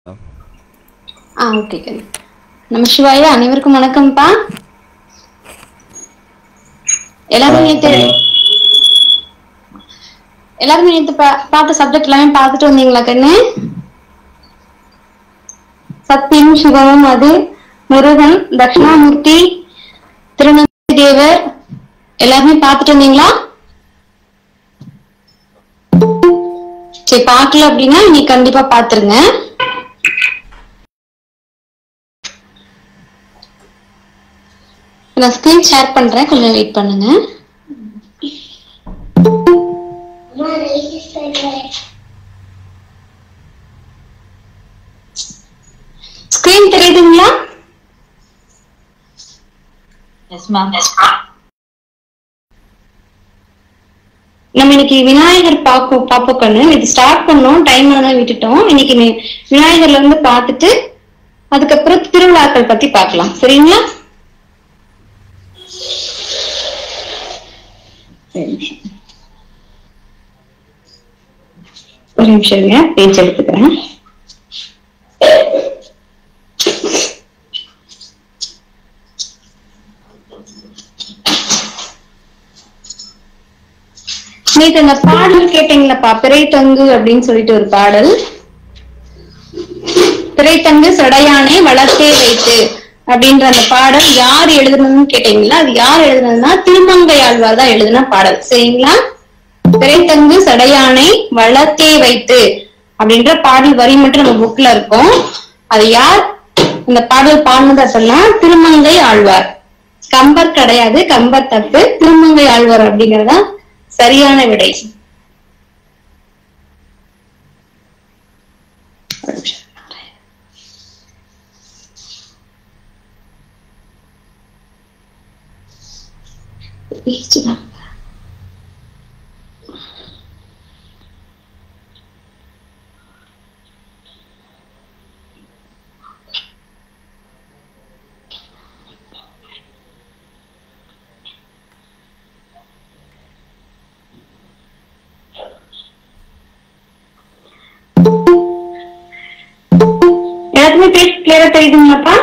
ஆ okay கண்ணு நம்ம சிவாயா அனைவருக்கும் வணக்கம்ப்பா எல்லாரும் நேத்து எல்லாருமே நேத்து பா- பார்த்த சப்ஜெக்ட் எல்லாமே பார்த்துட்டு வந்தீங்களா கண்ணு சத்தியம் சிவமும் அது முருகன் தட்சிணாமூர்த்தி திருநங்கை தேவர் எல்லாருமே பார்த்துட்டு வந்தீங்களா சரி பார்க்கல அப்படின்னா நீ கண்டிப்பா பாத்துருங்க நான் ஸ்கிரீன் ஷேர் பண்றேன் கொஞ்சம் வெயிட் பண்ணுங்க ஸ்கிரீன் தெரியுதுங்களா எஸ் மேம் நம்ம இன்னைக்கு விநாயகர் பாப்போம் பாப்போம் கண்ணு இது ஸ்டார்ட் பண்ணோம் டைம் தான் விட்டுட்டோம் இன்னைக்கு வி- விநாயகர்ல இருந்து பார்த்துட்டு அதுக்கப்புறம் திருவிழாக்கள் பத்தி பார்க்கலாம் சரிங்களா ஒரு நிமிஷம். ஒரு நிமிஷம் இருங்க பேஜ் எடுத்துக்கிறேன் நேத்து அந்த பாடல் கேட்டீங்களப்பா பிறைத்தங்கு அப்படின்னு சொல்லிட்டு ஒரு பாடல் பிறைத்தங்கு சடையானை வளர்த்தே வைத்து அப்படின்ற அந்த பாடல் யார் எழுதுனதுன்னு கேட்டீங்களா அது யார் எழுதுனதுன்னா திருமங்கை ஆழ்வார் தான் எழுதின பாடல் சரிங்களா பிறைத்தங்கு சடையானை வளர்த்தே வைத்து அப்படின்ற பாடல் வரி மட்டும் நம்ம புக்ல இருக்கும் அது யார் இந்த பாடல் பாடினது அப்படின்னா திருமங்கை ஆழ்வார் கம்பர் கிடையாது கம்பர் தப்பு திருமங்கை ஆழ்வார் அப்படிங்கறதா சரியான விடை ஒரு நிமிஷம். Page number. எல்லாத்துக்குமே பேஜ் கிளியரா தெரியுதுங்களாப்பா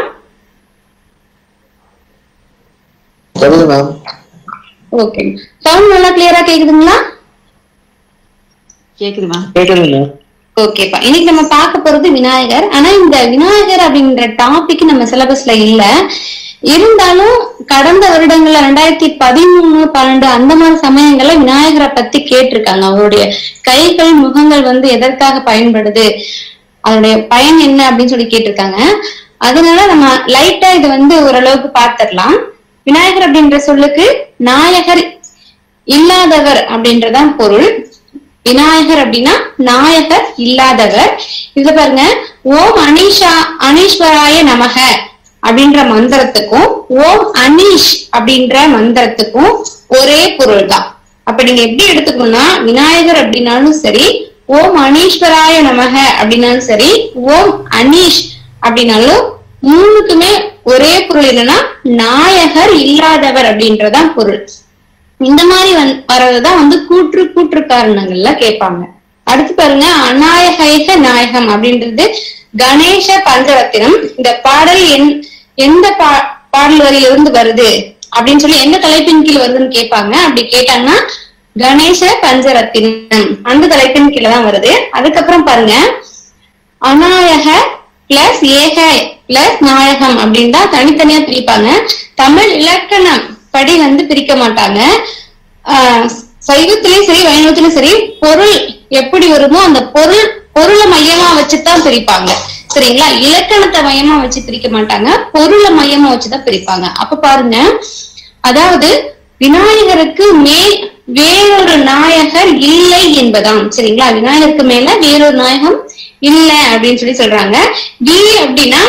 தெரியுது மேம் ஓகே சவுண்ட் நல்லா கிளியரா கேக்குதுங்களா கேக்குது மேம் கேக்குது மேம் ஓகேப்பா இன்னைக்கு நம்ம பார்க்க போறது விநாயகர் ஆனா இந்த விநாயகர் அப்படின்ற டாபிக் நம்ம சிலபஸ்ல இல்ல இருந்தாலும் கடந்த வருடங்கள்ல ரெண்டாயிரத்தி பதிமூணு பன்னெண்டு அந்த மாதிரி சமயங்கள்ல விநாயகரை பத்தி கேட்டிருக்காங்க அவருடைய கைகள் முகங்கள் வந்து எதற்காக பயன்படுது அதனுடைய பயன் என்ன அப்படின்னு சொல்லி கேட்டிருக்காங்க அதனால நம்ம லைட்டா இது வந்து ஓரளவுக்கு பார்த்திடலாம் விநாயகர் அப்படின்ற சொல்லுக்கு நாயகர் இல்லாதவர் அப்படின்றதான் பொருள் விநாயகர் அப்படின்னா நாயகர் இல்லாதவர் இதுல பாருங்க ஓம் அனீஷா அனீஸ்வராய நமக அப்படின்ற மந்திரத்துக்கும் ஓம் அனீஷ் அப்படின்ற மந்திரத்துக்கும் ஒரே பொருள் தான் அப்ப நீங்க எப்படி எடுத்துக்கணும்னா விநாயகர் அப்படின்னாலும் சரி ஓம் அனீஸ்வராய நமக அப்படின்னாலும் சரி ஓம் அனீஷ் அப்படின்னாலும் மூணுக்குமே ஒரே பொருள் என்னன்னா நாயகர் இல்லாதவர் அப்படின்றதான் பொருள் இந்த மாதிரி வந் வர்றதுதான் வந்து கூற்று கூற்று காரணங்கள்ல கேட்பாங்க அடுத்து பாருங்க அநாயகைக நாயகம் அப்படின்றது கணேச பஞ்சரத்தினம் இந்த பாடல் என் எந்த பா பாடல் வரியிலிருந்து வருது அப்படின்னு சொல்லி எந்த தலைப்பின் கீழ் வருதுன்னு கேட்பாங்க அப்படி கேட்டாங்கன்னா கணேச பஞ்சரத்தினம் அந்த தலைப்பின் கீழே தான் வருது அதுக்கப்புறம் பாருங்க அநாயக பிளஸ் ஏக பிளஸ் நாயகம் அப்படின்னு தான் தனித்தனியா பிரிப்பாங்க தமிழ் இலக்கணம் படி வந்து பிரிக்க மாட்டாங்க ஆஹ் சைவத்திலயும் சரி வைணவத்திலயும் சரி பொருள் எப்படி வருமோ அந்த பொருள் பொருளை மையமா வச்சுதான் பிரிப்பாங்க சரிங்களா இலக்கணத்தை மையமா வச்சு பிரிக்க மாட்டாங்க பொருளை மையமா வச்சுதான் பிரிப்பாங்க அப்ப பாருங்க அதாவது விநாயகருக்கு மேல் வேறொரு நாயகர் இல்லை என்பதாம் சரிங்களா விநாயகருக்கு மேல வேறொரு நாயகம் இல்ல அப்படின்னு சொல்லி சொல்றாங்க வி அப்படின்னா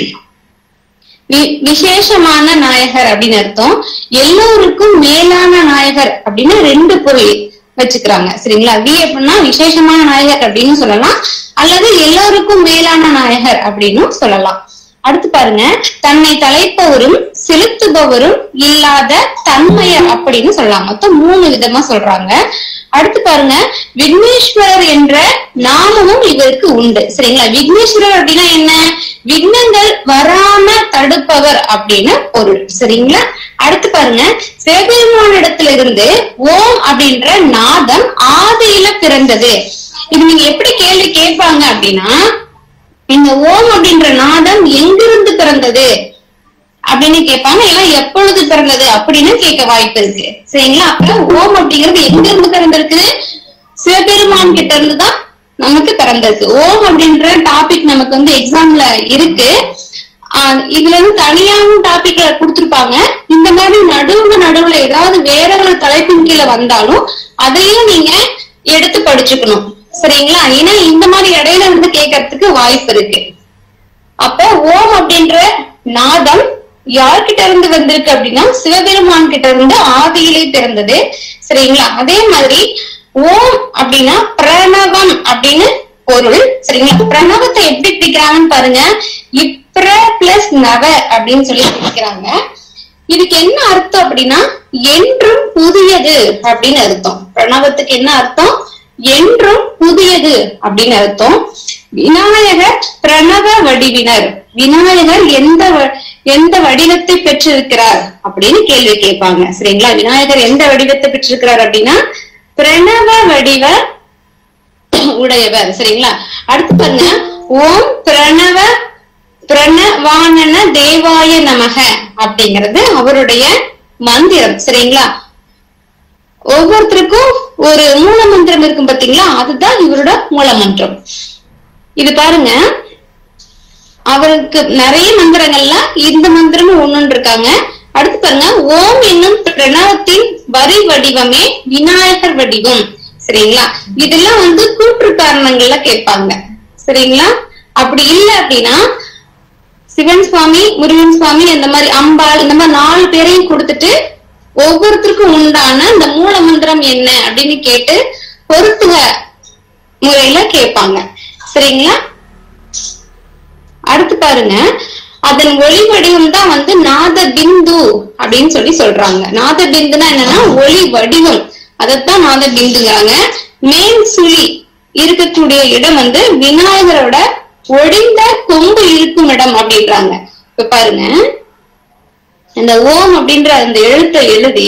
வி- விசேஷமான நாயகர் அப்படின்னு அர்த்தம் எல்லோருக்கும் மேலான நாயகர் அப்படின்னு ரெண்டு பொருள் வச்சுக்கிறாங்க சரிங்களா வி அப்படின்னா விசேஷமான நாயகர் அப்படின்னு சொல்லலாம் அல்லது எல்லோருக்கும் மேலான நாயகர் அப்படின்னு சொல்லலாம் அடுத்து பாருங்க தன்னை தலைப்பவரும் செலுத்துபவரும் இல்லாத தன்மையர் அப்படின்னு சொல்லலாம் மொத்தம் மூணு விதமா சொல்றாங்க அடுத்து பாருங்க விக்னேஸ்வரர் என்ற நாமமும் இவருக்கு உண்டு சரிங்களா விக்னேஸ்வரர் அப்படின்னா என்ன விக்னங்கள் வராம தடுப்பவர் அப்படின்னு பொருள் சரிங்களா அடுத்து பாருங்க சிவபெருமானிடத்துல இருந்து ஓம் அப்படின்ற நாதம் ஆதியில பிறந்தது இது நீங்க எப்படி கேள்வி கேட்பாங்க அப்படின்னா இந்த ஓம் அப்படின்ற நாதம் எங்கிருந்து பிறந்தது அப்படின்னு கேட்பாங்க இல்ல எப்பொழுது பிறந்தது அப்படின்னு கேட்க வாய்ப்பு இருக்கு சரிங்களா அப்ப ஓம் அப்படிங்கிறது எங்க இருந்து பிறந்திருக்கு சிவபெருமான் கிட்ட இருந்து தான் நமக்கு பிறந்திருக்கு ஓம் அப்படின்ற டாபிக் நமக்கு வந்து எக்ஸாம்ல இருக்கு ஆஹ் இதுல இருந்து தனியாவும் டாபிக்ல கொடுத்திருப்பாங்க இந்த மாதிரி நடுவுல நடுவுல ஏதாவது வேற ஒரு தலைப்பின் கீழே வந்தாலும் அதையும் நீங்க எடுத்து படிச்சுக்கணும் சரிங்களா ஏன்னா இந்த மாதிரி இடையில இருந்து கேட்கறதுக்கு வாய்ப்பு இருக்கு அப்ப ஓம் அப்படின்ற நாதம் யார்கிட்ட இருந்து வந்திருக்கு அப்படின்னா சிவபெருமான் கிட்ட இருந்து ஆதியிலே பிறந்தது சரிங்களா அதே மாதிரி ஓம் அப்படின்னா பிரணவம் அப்படின்னு பொருள் சரிங்களா பிரணவத்தை எப்படி பிரிக்கிறாங்கன்னு பாருங்க இப்ர பிளஸ் நவ அப்படின்னு சொல்லி பிரிக்கிறாங்க இதுக்கு என்ன அர்த்தம் அப்படின்னா என்றும் புதியது அப்படின்னு அர்த்தம் பிரணவத்துக்கு என்ன அர்த்தம் என்றும் புதியது அப்படின்னு அர்த்தம் விநாயகர் பிரணவ வடிவினர் விநாயகர் எந்த வ- எந்த வடிவத்தை பெற்றிருக்கிறார் அப்படின்னு கேள்வி கேட்பாங்க சரிங்களா விநாயகர் எந்த வடிவத்தை பெற்றிருக்கிறார் அப்படின்னா பிரணவ வடிவ உடையவர் சரிங்களா அடுத்து பாருங்க ஓம் பிரணவ பிரணவானன தேவாய நமக அப்படிங்கிறது அவருடைய மந்திரம் சரிங்களா ஒவ்வொருத்தருக்கும் ஒரு மூல மந்திரம் இருக்கும் பாத்தீங்களா அதுதான் இவரோட மூல மந்திரம் இது பாருங்க அவருக்கு நிறைய மந்திரங்கள்ல இந்த மந்திரமும் ஒண்ணுன்னு இருக்காங்க அடுத்து பாருங்க ஓம் என்னும் பிரணவத்தின் வரி வடிவமே விநாயகர் வடிவம் சரிங்களா இதெல்லாம் வந்து கூற்று காரணங்கள்ல கேட்பாங்க சரிங்களா அப்படி இல்ல அப்படின்னா சிவன் சுவாமி முருகன் சுவாமி இந்த மாதிரி அம்பாள் இந்த மாதிரி நாலு பேரையும் கொடுத்துட்டு ஒவ்வொருத்தருக்கும் உண்டான இந்த மூல மந்திரம் என்ன அப்படின்னு கேட்டு பொருத்துக முறையில கேட்பாங்க சரிங்களா அடுத்து பாருங்க அதன் ஒளி வடிவம் தான் வந்து நாத பிந்து அப்படின்னு சொல்லி சொல்றாங்க நாத பிந்துனா என்னன்னா ஒளி வடிவம் அதைத்தான் நாத பிந்துங்கிறாங்க மேல் சுழி இருக்கக்கூடிய இடம் வந்து விநாயகரோட ஒடிந்த கொம்பு இருக்கும் இடம் அப்படின்றாங்க இப்ப பாருங்க இந்த ஓம் அப்படின்ற அந்த எழுத்தை எழுதி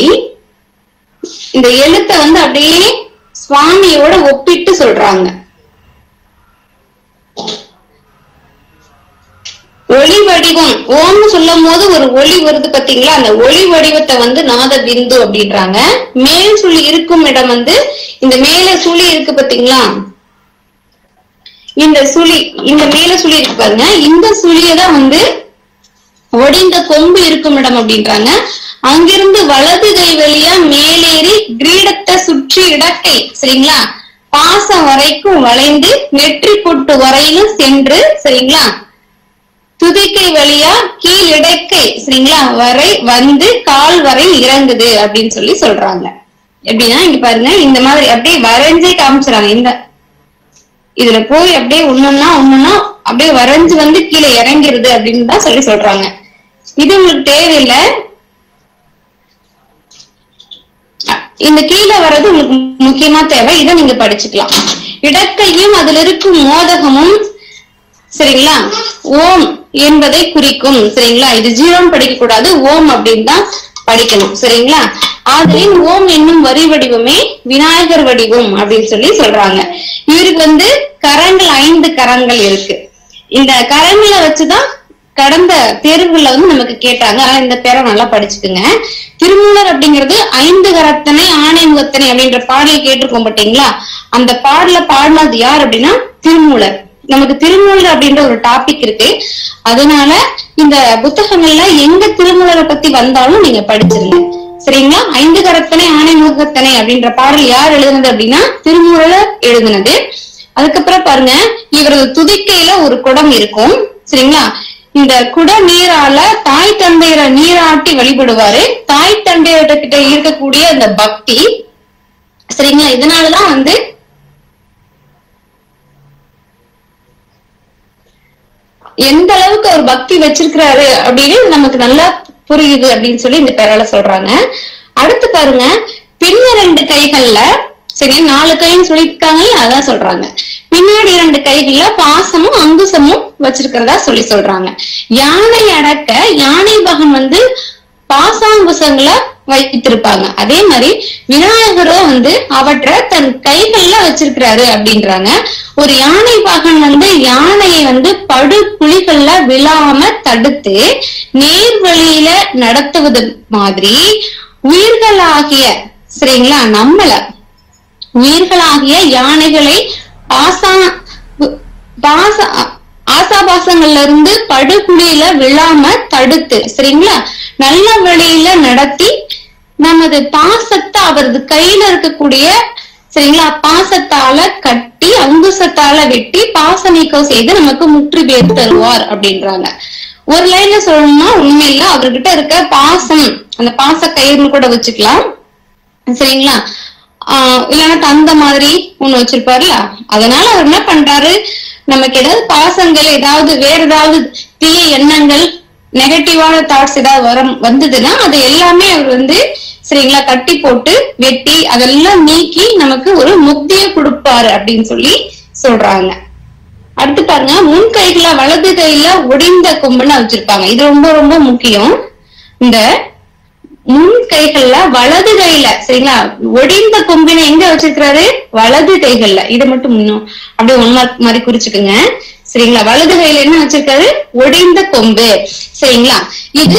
இந்த எழுத்தை வந்து அப்படியே சுவாமியோட ஒப்பிட்டு சொல்றாங்க ஒளி வடிவம் ஓம்னு சொல்லும் போது ஒரு ஒளி வருது பாத்தீங்களா அந்த ஒளி வடிவத்தை வந்து நாத பிந்து அப்படின்றாங்க மேல் சுழி இருக்கும் இடம் வந்து இந்த மேல சுழி இருக்கு பாத்தீங்களா இந்த சுழி இந்த மேல சுழி இருக்கு பாருங்க இந்த சுழியதான் வந்து ஒடிந்த கொம்பு இருக்கும் இடம் அப்படின்றாங்க அங்கிருந்து வலது கை வழியா மேலேறி கிரீடத்தை சுற்றி இடக்கை சரிங்களா பாசம் வரைக்கும் வளைந்து நெற்றி பொட்டு வரையிலும் சென்று சரிங்களா துதிக்கை வழியா கீழ் இடக்கை சரிங்களா வரை வந்து கால் வரை இறங்குது அப்படின்னு சொல்லி சொல்றாங்க எப்படின்னா இங்க பாருங்க இந்த மாதிரி அப்படியே வரைஞ்சே காமிச்சுறாங்க இந்த இதுல போய் அப்படியே ஒண்ணுன்னா ஒண்ணுன்னா அப்படியே வரைஞ்சு வந்து கீழே இறங்கிருது அப்படின்னு தான் சொல்லி சொல்றாங்க இது உங்களுக்கு தேவையில்லை அ- இந்த கீழே வர்றது உங்களுக்கு முக்கியமா தேவை இதை நீங்க படிச்சுக்கலாம் இடக்கையும் அதுல இருக்கும் மோதகமும் சரிங்களா ஓம் என்பதை குறிக்கும் சரிங்களா இது ஜீரோன்னு படிக்க கூடாது ஓம் அப்படின்னு தான் படிக்கணும் சரிங்களா ஆதலின் ஓம் என்னும் வரி வடிவமே விநாயகர் வடிவம் அப்படின்னு சொல்லி சொல்றாங்க இவருக்கு வந்து கரங்கள் ஐந்து கரங்கள் இருக்கு இந்த கரங்களை வச்சுதான் கடந்த தேர்வுகள்ல வந்து நமக்கு கேட்டாங்க ஆனா இந்த பேரை நல்லா படிச்சுக்குங்க திருமூலர் அப்படிங்கிறது ஐந்து கரத்தனை ஆணை முகத்தனை அப்படின்ற பாடலை கேட்டிருக்கோம் பாத்தீங்களா அந்த பாடல பாடினது யார் அப்படின்னா திருமூலர் நமக்கு திருமூலர் அப்படின்ற ஒரு டாபிக் இருக்கு அதனால இந்த புத்தகங்கள்ல எங்க திருமூலரை பத்தி வந்தாலும் நீங்க படிச்சிருங்க சரிங்களா ஐந்து கரத்தனை ஆணை முகத்தனை அப்படின்ற பாடல் யார் எழுதுனது அப்படின்னா திருமூலர் எழுதுனது அதுக்கப்புறம் பாருங்க இவரது துதிக்கையில ஒரு குடம் இருக்கும் சரிங்களா இந்த குட நீரால தாய் தந்தையரை நீராட்டி வழிபடுவாரு தாய் தந்தையர்கிட்ட இருக்கக்கூடிய அந்த பக்தி சரிங்களா இதனாலதான் வந்து எந்த அளவுக்கு அவர் பக்தி வச்சிருக்கிறாரு அப்படின்னு நமக்கு நல்லா புரியுது அப்படின்னு சொல்லி இந்த பேரால சொல்றாங்க அடுத்து பாருங்க பின்ன ரெண்டு கைகள்ல சரி நாலு கைன்னு சொல்லியிருக்காங்கல்ல அதான் சொல்றாங்க பின்னாடி இரண்டு கைகள்ல பாசமும் அங்குசமும் வச்சிருக்கிறதா சொல்லி சொல்றாங்க யானை அடக்க யானை பகன் வந்து பாசாங்குசங்களை வைத்திருப்பாங்க அதே மாதிரி விநாயகரும் வந்து அவற்றை தன் கைகள்ல வச்சிருக்கிறாரு அப்படின்றாங்க ஒரு யானை பாகன் வந்து யானையை வந்து படு குழிகள்ல விழாம தடுத்து நேர்வழியில நடத்துவது மாதிரி உயிர்களாகிய சரிங்களா நம்மள உயிர்களாகிய யானைகளை பாசா பாச ஆசாபாசங்கள்ல இருந்து படுகுழியில விழாம தடுத்து சரிங்களா நல்ல வழியில நடத்தி நமது பாசத்தை அவரது கையில இருக்கக்கூடிய சரிங்களா பாசத்தால கட்டி அங்குசத்தால வெட்டி பாச நீக்கம் செய்து நமக்கு முற்று பேர் தருவார் அப்படின்றாங்க ஒரு லைன்ல சொல்லணும்னா உண்மையில அவர்கிட்ட இருக்க பாசம் அந்த பாச கயிறுன்னு கூட வச்சுக்கலாம் சரிங்களா ஆஹ் இல்லைன்னா தந்த மாதிரி ஒண்ணு வச்சிருப்பாருல அதனால அவர் என்ன பண்றாரு நமக்கு ஏதாவது பாசங்கள் ஏதாவது வேற ஏதாவது தீய எண்ணங்கள் நெகட்டிவான தாட்ஸ் ஏதாவது வர வந்ததுன்னா அது எல்லாமே அவர் வந்து சரிங்களா கட்டி போட்டு வெட்டி அதெல்லாம் நீக்கி நமக்கு ஒரு முக்தியை கொடுப்பாரு அப்படின்னு சொல்லி சொல்றாங்க அடுத்து பாருங்க முன் கைகள வலது கையில ஒடிந்த கொம்புன்னு வச்சிருப்பாங்க இது ரொம்ப ரொம்ப முக்கியம் இந்த முன் கைகள்ல வலது கையில சரிங்களா ஒடிந்த கொம்பினை எங்க வச்சிருக்கிறாரு வலது கைகள்ல இதை மட்டும் இன்னும் அப்படியே ஒன் மார்க் மாதிரி குறிச்சுக்குங்க சரிங்களா வலது கையில என்ன வச்சிருக்காரு ஒடிந்த கொம்பு சரிங்களா இது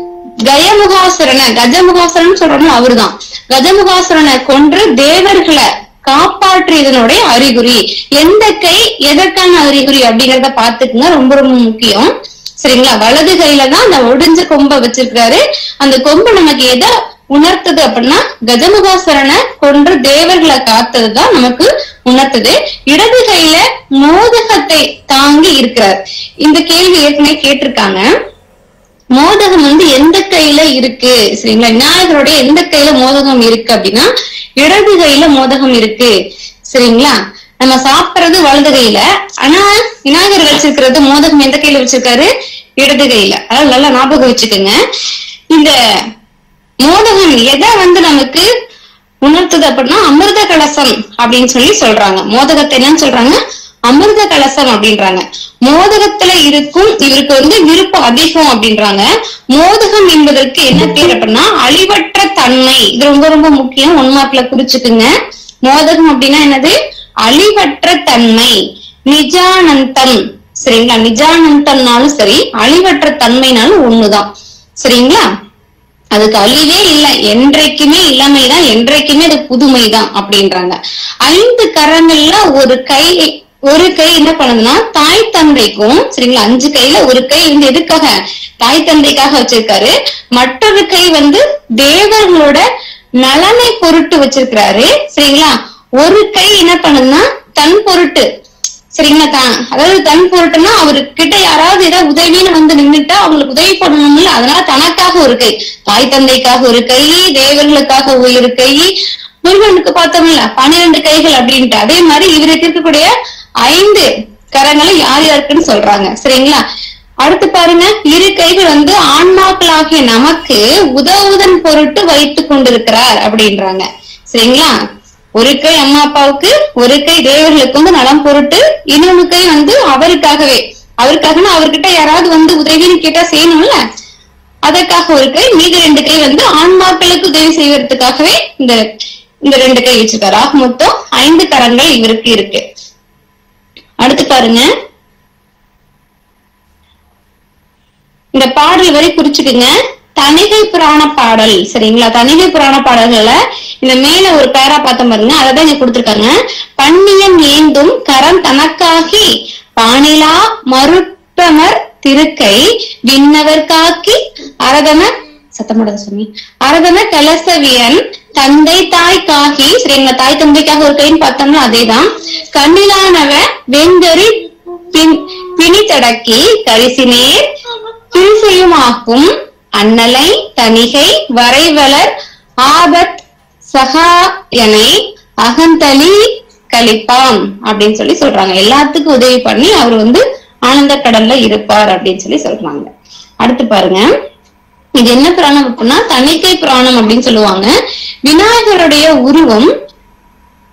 கயமுகாசுரனை கஜமுகாசுரன் சொல்றோம்ல அவருதான் கஜமுகாசுரனை கொன்று தேவர்களை காப்பாற்றியதனுடைய அறிகுறி எந்த கை எதற்கான அறிகுறி அப்படிங்கறத பாத்துக்குங்க ரொம்ப ரொம்ப முக்கியம் சரிங்களா வலது கையில தான் அந்த ஒடிஞ்ச கொம்பை வச்சிருக்காரு அந்த கொம்பு நமக்கு எதை உணர்த்துது அப்படின்னா கஜமுகாசுரனை கொன்று தேவர்களை காத்ததுதான் நமக்கு உணர்த்துது இடது கையில மோதகத்தை தாங்கி இருக்கிறார் இந்த கேள்வி ஏற்கனவே கேட்டிருக்காங்க மோதகம் வந்து எந்த கையில இருக்கு சரிங்களா விநாயகருடைய எந்த கையில மோதகம் இருக்கு அப்படின்னா இடது கையில மோதகம் இருக்கு சரிங்களா நம்ம சாப்பிடுறது வலது கையில ஆனா விநாயகர் வச்சிருக்கிறது மோதகம் எந்த கையில வச்சிருக்காரு இடது கையில அதாவது நல்லா ஞாபகம் வச்சுக்கோங்க இந்த மோதகம் எதை வந்து நமக்கு உணர்த்துது அப்படின்னா அமிர்த கலசம் அப்படின்னு சொல்லி சொல்றாங்க மோதகத்தை என்னன்னு சொல்றாங்க அமிர்த கலசம் அப்படின்றாங்க மோதகத்துல இருக்கும் இவருக்கு வந்து விருப்பம் அதிகம் அப்படின்றாங்க மோதகம் என்பதற்கு என்ன பேர் அப்படின்னா அழிவற்ற தன்மை இது ரொம்ப ரொம்ப முக்கியம் ஒன்மார்க்ல குறிச்சுக்குங்க மோதகம் அப்படின்னா என்னது அழிவற்ற தன்மை நிஜானந்தம் சரிங்களா நிஜானந்தம்னாலும் சரி அழிவற்ற தன்மைனாலும் ஒண்ணுதான் சரிங்களா அதுக்கு அழிவே இல்லை என்றைக்குமே இளமைதான் என்றைக்குமே அது புதுமைதான் அப்படின்றாங்க ஐந்து கரங்கள்ல ஒரு கை ஒரு கை என்ன பண்ணுதுன்னா தாய் தந்தைக்கும் சரிங்களா அஞ்சு கையில ஒரு கை வந்து எதுக்காக தாய் தந்தைக்காக வச்சிருக்காரு மற்றொரு கை வந்து தேவர்களோட நலனை பொருட்டு வச்சிருக்கிறாரு சரிங்களா ஒரு கை என்ன பண்ணுதுன்னா தன் பொருட்டு சரிங்களா தான் அதாவது தன் பொருட்டுன்னா அவர்கிட்ட யாராவது ஏதாவது உதவின்னு வந்து நின்னுட்டா அவங்களுக்கு உதவி பண்ணணும்ல அதனால தனக்காக ஒரு கை தாய் தந்தைக்காக ஒரு கை தேவர்களுக்காக ஒரு கை முருகனுக்கு பார்த்தோம்ல பன்னிரண்டு கைகள் அப்படின்ட்டு அதே மாதிரி இவருக்கு இருக்கக்கூடிய ஐந்து கரங்களும் யார் யாருக்குன்னு சொல்றாங்க சரிங்களா அடுத்து பாருங்க இரு கைகள் வந்து ஆன்மாக்களாகிய நமக்கு உதவுதன் பொருட்டு வைத்துக் கொண்டிருக்கிறார் அப்படின்றாங்க சரிங்களா ஒரு கை அம்மா அப்பாவுக்கு ஒரு கை தேவர்களுக்கு வந்து நலம் பொருட்டு இன்னொரு கை வந்து அவருக்காகவே அவருக்காகனா அவர்கிட்ட யாராவது வந்து உதவின்னு கேட்டா செய்யணும்ல அதற்காக ஒரு கை மீதி ரெண்டு கை வந்து ஆன்மாக்களுக்கு உதவி செய்வதற்காகவே இந்த இந்த ரெண்டு கை வச்சிருக்காரு ஆக மொத்தம் ஐந்து கரங்கள் இவருக்கு இருக்கு அடுத்து பாருங்க இந்த பாடல் வரை குறிச்சுக்குங்க தணிகை புராண பாடல் சரிங்களா தணிகை புராண பாடல்கள்ல இந்த மேல ஒரு பேரா பார்த்தோம் பாருங்க அததான் இங்க கொடுத்திருக்காங்க பன்னியன் ஏந்தும் கரம் தனக்காகி பாணிலா மறுப்பமர் திருக்கை விண்ணவர் காக்கி அரதம சத்தமோட சுமி அரதம கலசவியன் தந்தை தாய் காகி சரிங்களா தாய் தந்தைக்காக ஒரு கைன்னு பார்த்தோம்னா அதேதான் கண்ணிலானவ வெங்கரி பின் பிணித்தடக்கி கரிசினேர் கிழிசையுமாக்கும் அன்னலை தணிகை வரைவலர் ஆபத் சகாயனை அகந்தளி கலிப்பாம் அப்படின்னு சொல்லி சொல்றாங்க எல்லாத்துக்கும் உதவி பண்ணி அவர் வந்து ஆனந்த கடல்ல இருப்பார் அப்படின்னு சொல்லி சொல்றாங்க அடுத்து பாருங்க இது என்ன புராணம் அப்படின்னா தணிக்கை புராணம் அப்படின்னு சொல்லுவாங்க விநாயகருடைய உருவம்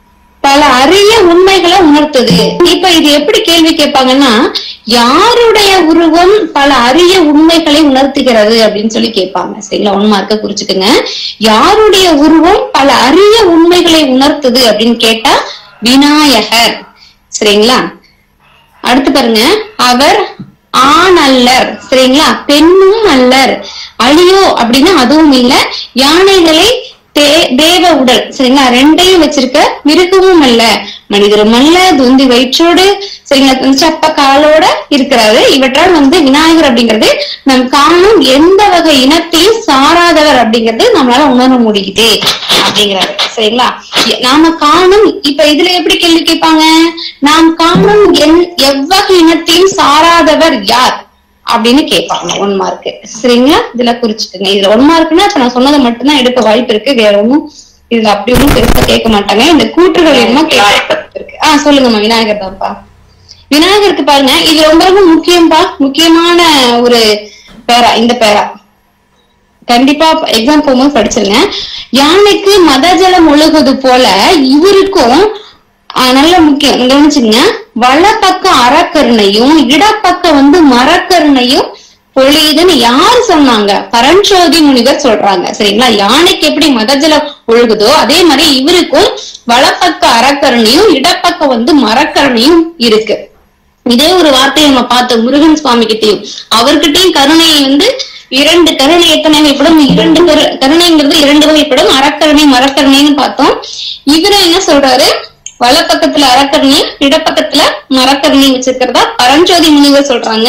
பல அரிய உண்மைகளை உணர்த்துது இப்ப இது எப்படி கேள்வி கேட்பாங்கன்னா யாருடைய உருவம் பல அரிய உண்மைகளை உணர்த்துகிறது அப்படின்னு சொல்லி கேட்பாங்க சரிங்களா ஒன் மார்க்க குறிச்சுக்குங்க யாருடைய உருவம் பல அரிய உண்மைகளை உணர்த்துது அப்படின்னு கேட்டா விநாயகர் சரிங்களா அடுத்து பாருங்க அவர் ஆண் அல்லர் சரிங்களா பெண்ணும் அல்லர் அழியோ அப்படின்னா அதுவும் இல்ல யானைகளை தே- தேவ உடல் சரிங்களா ரெண்டையும் வச்சிருக்க மிருகமும் அல்ல மனிதரும் அல்ல துந்தி வயிற்றோடு சரிங்களா சப்ப காலோட இருக்கிறாரு இவற்றால் வந்து விநாயகர் அப்படிங்கிறது நம் காணும் எந்த வகை இனத்தையும் சாராதவர் அப்படிங்கிறது நம்மளால உணர முடியுது அப்படிங்கிறாரு சரிங்களா எ- நாம காணும் இப்ப இதுல எப்படி கேள்வி கேட்பாங்க நாம் காணும் என் எவ்வகை இனத்தையும் சாராதவர் யார் அப்படின்னு கேட்பாங்க ஒன் மார்க் சரிங்களா இதுல குறிச்சுக்கோங்க இதுல ஒன் மார்க்னா இப்ப நான் சொன்னதை மட்டும்தான் எடுக்க வாய்ப்பு இருக்கு வேற ஒண்ணும் இதுல அப்படி ஒண்ணும் பெருசா கேட்க மாட்டாங்க இந்த கூற்றுகள் என்னமோ கேட்க வாய்ப்பு இருக்கு ஆஹ் சொல்லுங்கம்மா விநாயகர் தான்ப்பா விநாயகருக்கு பாருங்க இது ரொம்ப ரொம்ப முக்கியம்பா முக்கியமான ஒரு பேரா இந்த பேரா கண்டிப்பா எக்ஸாம் போகும்போது படிச்சிருங்க யானைக்கு மதஜலம் ஒழுகுது போல இவருக்கும் ஆஹ், நல்ல முக்கியம் கவனிச்சுங்க வலப்பக்க அறக்கருணையும் இடப்பக்கம் வந்து மரக்கருணையும் பொழியுதுன்னு யார் சொன்னாங்க பரஞ்சோதி முனிவர் சொல்றாங்க சரிங்களா யானைக்கு எப்படி மதஜலம் ஒழுகுதோ அதே மாதிரி இவருக்கும் வலப்பக்க அறக்கருணையும் இடப்பக்கம் வந்து மரக்கருணையும் இருக்கு இதே ஒரு வார்த்தையை நம்ம பார்த்தோம் முருகன் சுவாமி கிட்டயும் அவர்கிட்டயும் கருணையை வந்து இரண்டு கருணை எத்தனை வகைப்படும் இரண்டு கரு கருணைங்கிறது இரண்டு வகைப்படும் அறக்கருணை மரக்கருணைன்னு பார்த்தோம் இவரு என்ன சொல்றாரு வலப்பக்கத்துல அறக்கருணையும் இடப்பக்கத்துல மரக்கருணையும் வச்சிருக்கிறதா பரஞ்சோதி முனிவர் சொல்றாங்க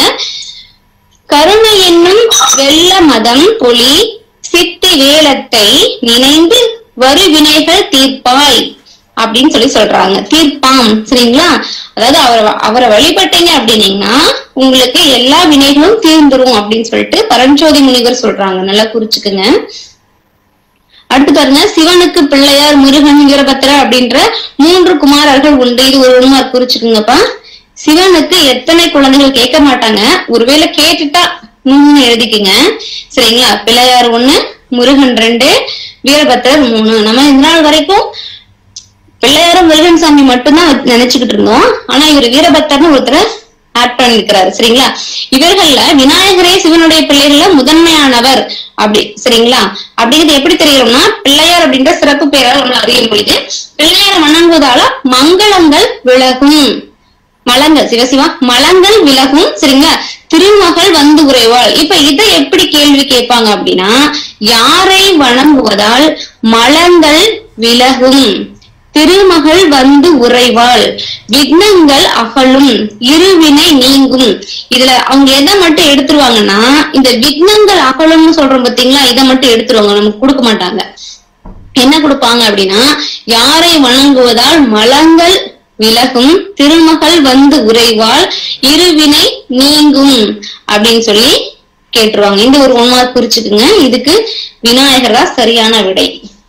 கருணை என்னும் வெள்ள மதம் பொலி சித்தி வேலத்தை நினைந்து வரு வினைகள் தீர்ப்பாய் அப்படின்னு சொல்லி சொல்றாங்க தீர்ப்பாம் சரிங்களா அதாவது அவரை அவரை வழிபட்டீங்க அப்படின்னீங்கன்னா உங்களுக்கு எல்லா வினைகளும் தீர்ந்துரும் அப்படின்னு சொல்லிட்டு பரஞ்சோதி முனிவர் சொல்றாங்க நல்லா குறிச்சுக்குங்க அடுத்து பாருங்க சிவனுக்கு பிள்ளையார் முருகன் வீரபத்திரர் அப்படின்ற மூன்று குமாரர்கள் உண்டு இது ஒரு உண்மார் குறிச்சுக்குங்கப்பா சிவனுக்கு எத்தனை குழந்தைகள் கேட்க மாட்டாங்க ஒருவேளை கேட்டுட்டா மூணு எழுதிக்குங்க சரிங்களா பிள்ளையார் ஒண்ணு முருகன் ரெண்டு வீரபத்திரர் மூணு நம்ம இந்த நாள் வரைக்கும் பிள்ளையாரும் முருகன் சாமி மட்டும்தான் நினைச்சுக்கிட்டு இருந்தோம் ஆனா இவர் வீரபக்தர்னு ஒருத்தரை ஆட் பண்ணிருக்கிறாரு சரிங்களா இவர்கள்ல விநாயகரே சிவனுடைய பிள்ளைகள்ல முதன்மையானவர் அப்படி சரிங்களா அப்படிங்கிறது எப்படி தெரியும்னா பிள்ளையார் அப்படின்ற சிறப்பு பெயரால் நம்ம அறிய முடியுது பிள்ளையாரை வணங்குவதால மங்களங்கள் விலகும் மலங்கள் சிவசிவா மலங்கள் விலகும் சரிங்களா திருமகள் வந்து உறைவாள் இப்ப இதை எப்படி கேள்வி கேட்பாங்க அப்படின்னா யாரை வணங்குவதால் மலங்கள் விலகும் திருமகள் வந்து உறைவாள் விக்னங்கள் அகலும் இருவினை நீங்கும் இதுல அவங்க எதை மட்டும் எடுத்துருவாங்கன்னா இந்த விக்னங்கள் அகலும்னு சொல்றோம் பாத்தீங்களா இதை மட்டும் எடுத்துருவாங்க நமக்கு கொடுக்க மாட்டாங்க என்ன கொடுப்பாங்க அப்படின்னா யாரை வணங்குவதால் மலங்கள் விலகும் திருமகள் வந்து உறைவாள் இருவினை நீங்கும் அப்படின்னு சொல்லி கேட்டுருவாங்க இந்த ஒரு ஒன் மார்க் குறிச்சுக்குங்க இதுக்கு விநாயகர் தான் சரியான விடை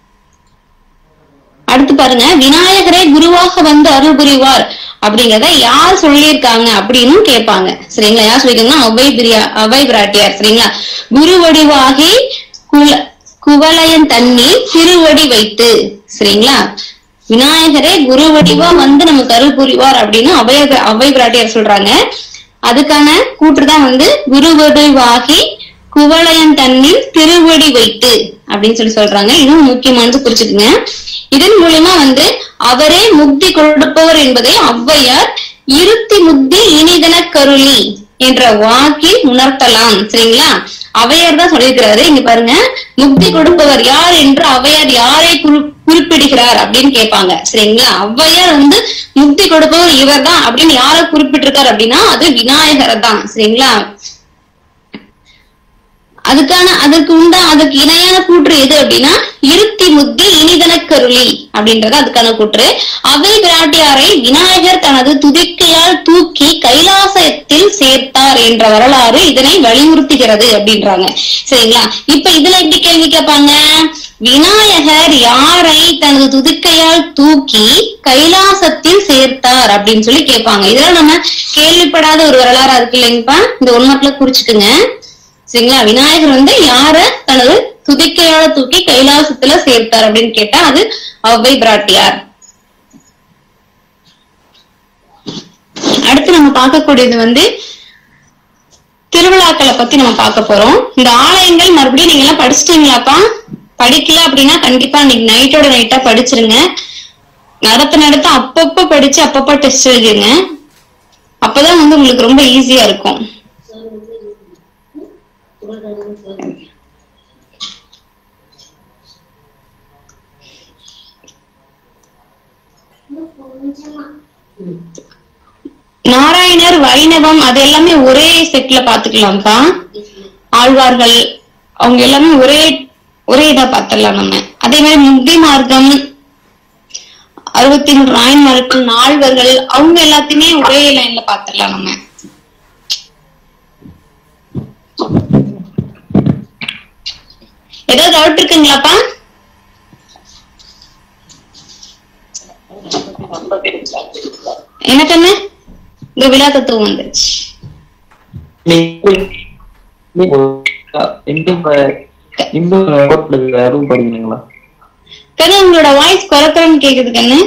அடுத்து பாருங்க விநாயகரே குருவாக வந்து அருள் புரிவார் அப்படிங்கறத யார் சொல்லியிருக்காங்க அப்படின்னு கேட்பாங்க சரிங்களா யார் சொல்லியிருக்காங்கன்னா அவை பிரியா அவை பிராட்டியார் சரிங்களா குரு வடிவாகி குல குவலயன் தண்ணி திருவடி வைத்து சரிங்களா விநாயகரே குரு வடிவா வந்து நமக்கு அருள் புரிவார் அப்படின்னு அபய அவை பிராட்டியார் சொல்றாங்க அதுக்கான கூற்றுதான் வந்து குரு வடிவாகி குவலயன் தண்ணில் திருவடி வைத்து அப்படின்னு சொல்லி சொல்றாங்க இதுவும் முக்கியமானது குறிச்சுக்குங்க இதன் மூலியமா வந்து அவரே முக்தி கொடுப்பவர் என்பதை ஔவையார் இருத்தி முக்தி இனிதன கருளி என்ற வாக்கில் உணர்த்தலாம் சரிங்களா அவையார் தான் சொல்லியிருக்கிறாரு இங்க பாருங்க முக்தி கொடுப்பவர் யார் என்று அவையார் யாரை குறி- குறிப்பிடுகிறார் அப்படின்னு கேட்பாங்க சரிங்களா ஔவையார் வந்து முக்தி கொடுப்பவர் இவர் தான் அப்படின்னு யாரை குறிப்பிட்டிருக்காரு அப்படின்னா அது விநாயகரை தான் சரிங்களா அதுக்கான அதற்கு உண்டா அதுக்கு இணையான கூற்று எது அப்படின்னா இருத்தி முத்தி இனிதன கருளி அப்படின்றது அதுக்கான கூற்று அவை பிராட்டியாரை விநாயகர் தனது துதிக்கையால் தூக்கி கைலாசத்தில் சேர்த்தார் என்ற வரலாறு இதனை வலியுறுத்துகிறது அப்படின்றாங்க சரிங்களா இப்ப இதுல எப்படி கேள்வி கேட்பாங்க விநாயகர் யாரை தனது துதிக்கையால் தூக்கி கைலாசத்தில் சேர்த்தார் அப்படின்னு சொல்லி கேட்பாங்க இதெல்லாம் நம்ம கேள்விப்படாத ஒரு வரலாறா இருக்கு இல்லைங்கப்பா இந்த ஒன்மத்துல குறிச்சுக்குங்க சரிங்களா விநாயகர் வந்து யார தனது துதிக்கையால தூக்கி கைலாசத்துல சேர்த்தார் அப்படின்னு கேட்டா அது அவ்வை பிராட்டியார் அடுத்து நம்ம பார்க்கக்கூடியது வந்து திருவிழாக்களை பத்தி நம்ம பார்க்க போறோம் இந்த ஆலயங்கள் மறுபடியும் நீங்க எல்லாம் படிச்சிட்டீங்களாப்பா படிக்கல அப்படின்னா கண்டிப்பா இன்னைக்கு நைட்டோட நைட்டா படிச்சிருங்க நடத்த நடத்த அப்பப்ப படிச்சு அப்பப்ப டெஸ்ட் எழுதிருங்க அப்பதான் வந்து உங்களுக்கு ரொம்ப ஈஸியா இருக்கும் நாராயணர் வைணவம் அது எல்லாமே ஒரே செட்ல பாத்துக்கலாம்ப்பா ஆழ்வார்கள் அவங்க எல்லாமே ஒரே ஒரே இதா பாத்திரலாம் நம்ம அதே மாதிரி முக்தி மார்க்கம் அறுபத்தி மூணு நாயன்மார்கள் நால்வர்கள் அவங்க எல்லாத்தையுமே ஒரே லைன்ல பாத்திரலாம் நம்ம ஏதாவது டவுட் இருக்குங்களாப்பா எனக்கு என்ன இந்த விழா தத்துவம் வந்துச்சு அதுவும் படிக்கணுங்களா கண்ணு உங்களோட வாய்ஸ் குறைக்குறன்னு கேக்குது கண்ணு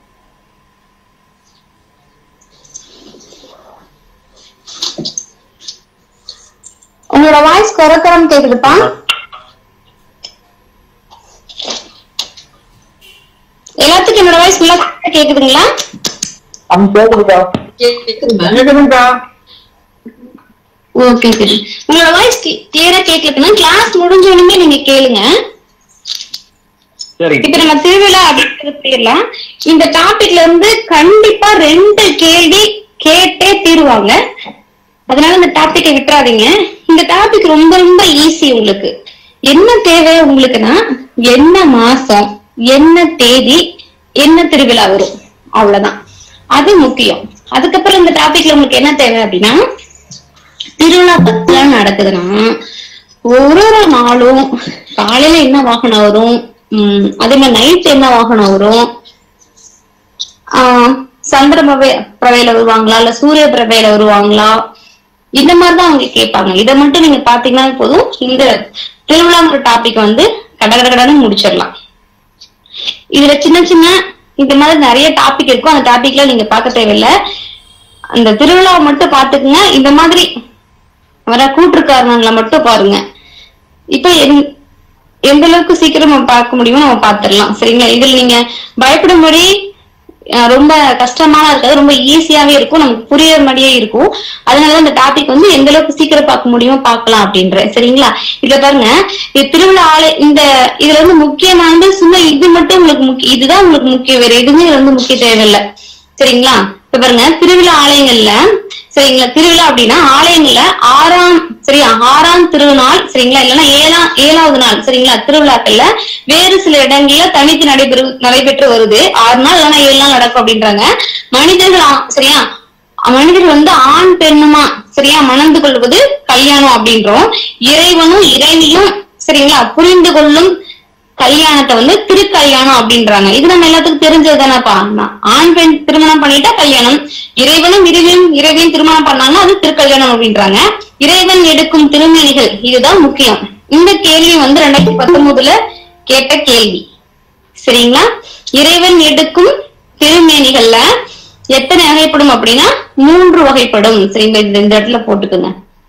உங்களோட வாய்ஸ் குறைக்குறன்னு கேக்குதுப்பா எல்லாத்துக்கும் என்னோட வாய்ஸ் நல்லா கேக்குதுங்களா அவங்க கேக்குதுக்கா கேக்குதுக்கா ஓகே சரி உங்களோட வாய்ஸ் கிளியரா கேட்கலன்னா கிளாஸ் முடிஞ்ச உடனே நீங்க கேளுங்க சரி இப்ப நம்ம திருவிழா அப்படின்றது போயிடலாம் இந்த டாபிக்ல இருந்து கண்டிப்பா ரெண்டு கேள்வி கேட்டே தீருவாங்க அதனால இந்த டாபிக்கை விட்டுறாதீங்க இந்த டாபிக் ரொம்ப ரொம்ப ஈஸி உங்களுக்கு என்ன தேவை உங்களுக்குன்னா என்ன மாசம் என்ன தேதி என்ன திருவிழா வரும் அவ்வளவுதான் அது முக்கியம் அதுக்கப்புறம் இந்த டாபிக்ல உங்களுக்கு என்ன தேவை அப்படின்னா திருவிழா பத்திலாம் நடக்குதுன்னா ஒரு ஒரு நாளும் காலையில என்ன வாகனம் வரும் உம் அதே மாதிரி நைட் என்ன வாகனம் வரும் ஆஹ் சந்திர பிரபை பிரவையில வருவாங்களா இல்ல சூரிய பிரபையில வருவாங்களா இந்த மாதிரிதான் அவங்க கேட்பாங்க இதை மட்டும் நீங்க பாத்தீங்கன்னா போதும் இந்த திருவிழாங்கிற டாபிக் வந்து கட கட கடன்னு முடிச்சிடலாம் இதுல சின்ன சின்ன இந்த மாதிரி நிறைய டாபிக் இருக்கும் அந்த டாபிக்ல நீங்க பார்க்க தேவையில்லை அந்த திருவிழாவை மட்டும் பாத்துக்குங்க இந்த மாதிரி வர கூற்று காரணங்களை மட்டும் பாருங்க இப்ப எந்- எந்த அளவுக்கு சீக்கிரம் நம்ம பார்க்க முடியுமோ நம்ம பார்த்திடலாம் சரிங்களா இதுல நீங்க பயப்படும்படி அஹ், ரொம்ப கஷ்டமான இருக்காது ரொம்ப ஈஸியாவே இருக்கும் நமக்கு புரியுற மாதிரியே இருக்கும் அதனால இந்த டாபிக் வந்து எந்த அளவுக்கு சீக்கிரம் பார்க்க முடியுமோ பார்க்கலாம் அப்படின்ற சரிங்களா இதுல பாருங்க இது திருவிழா ஆலை இந்த இதுல வந்து முக்கியமானது சும்மா இது மட்டும் உங்களுக்கு முக்கிய இதுதான் உங்களுக்கு முக்கியம் வேற எதுவுமே இதுல வந்து முக்கிய தேவையில்லை சரிங்களா இப்ப பாருங்க திருவிழா ஆலயங்கள்ல சரிங்களா திருவிழா அப்படின்னா ஆலயங்கள்ல ஆறாம் சரியா ஆறாம் திருநாள் சரிங்களா இல்லைன்னா ஏழாம் ஏழாவது நாள் சரிங்களா திருவிழாக்கள்ல வேறு சில இடங்கள்ல தனித்து நடைபெறு நடைபெற்று வருது ஆறு நாள் இல்லைன்னா ஏழு நாள் நடக்கும் அப்படின்றாங்க மனிதர்கள் ஆ- சரியா மனிதர்கள் வந்து ஆண் பெண்ணுமா சரியா மணந்து கொள்வது கல்யாணம் அப்படின்றோம் இறைவனும் இறைவியும் சரிங்களா புரிந்து கொள்ளும் கல்யாணத்தை வந்து திருக்கல்யாணம் அப்படின்றாங்க இது நம்ம எல்லாத்துக்கும் தெரிஞ்சது தானேப்பா ஆண் பெண் திருமணம் பண்ணிட்டா கல்யாணம் இறைவனும் இறைவன் இறைவன் திருமணம் பண்ணாங்கன்னா அது திருக்கல்யாணம் அப்படின்றாங்க இறைவன் எடுக்கும் திருமணிகள் இதுதான் முக்கியம் இந்த கேள்வி வந்து ரெண்டாயிரத்தி பத்தொன்பதுல கேட்ட கேள்வி சரிங்களா இறைவன் எடுக்கும் திருமேனிகள்ல எத்தனை வகைப்படும் அப்படின்னா மூன்று வகைப்படும் சரிங்களா இந்த இந்த இடத்துல போட்டுக்கோங்க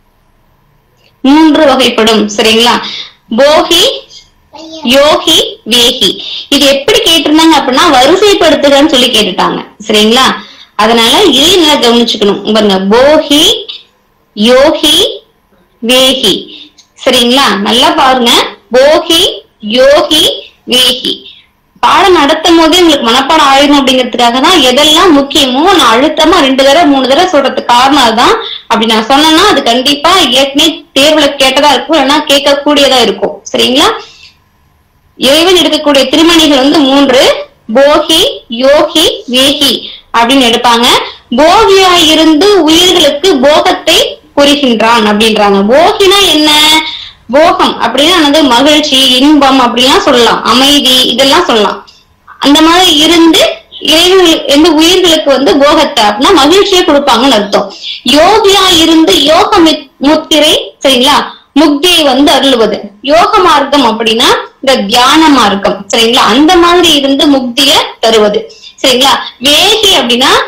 மூன்று வகைப்படும் சரிங்களா போகி யோகி வேகி இது எப்படி கேட்டிருந்தாங்க அப்படின்னா வரிசைப்படுத்துகன்னு சொல்லி கேட்டுட்டாங்க சரிங்களா அதனால இதையும் நல்லா கவனிச்சுக்கணும் பாருங்க போகி யோகி வேகி சரிங்களா நல்லா பாருங்க போகி யோகி வேகி பாடம் நடத்தும் போதே உங்களுக்கு மனப்பாடம் ஆயிடும் அப்படிங்கிறதுக்காக தான் எதெல்லாம் முக்கியமோ நான் அழுத்தமா ரெண்டு தடவை மூணு தடவை சொல்றதுக்கு காரணம் அதுதான் அப்படி நான் சொன்னேன்னா அது கண்டிப்பா ஏற்கனவே தேர்வுல கேட்டதா இருக்கும் இல்லைன்னா கேட்கக்கூடியதா இருக்கும் சரிங்களா இறைவன் எடுக்கக்கூடிய திருமணிகள் வந்து மூன்று போகி யோகி வேகி அப்படின்னு எடுப்பாங்க போகியா இருந்து உயிர்களுக்கு போகத்தை புரிகின்றான் அப்படின்றாங்க போகினா என்ன போகம் அப்படின்னா என்னது மகிழ்ச்சி இன்பம் அப்படிலாம் சொல்லலாம் அமைதி இதெல்லாம் சொல்லலாம் அந்த மாதிரி இருந்து இறைவன் எந்த உயிர்களுக்கு வந்து போகத்தை அப்படின்னா மகிழ்ச்சியை கொடுப்பாங்கன்னு அர்த்தம் யோகியா இருந்து யோக மித்- முத்திரை சரிங்களா முக்தியை வந்து அருளுவது யோக மார்க்கம் அப்படின்னா இந்த தியான மார்க்கம் சரிங்களா அந்த மாதிரி இருந்து முக்திய தருவது சரிங்களா வேகி அப்படின்னா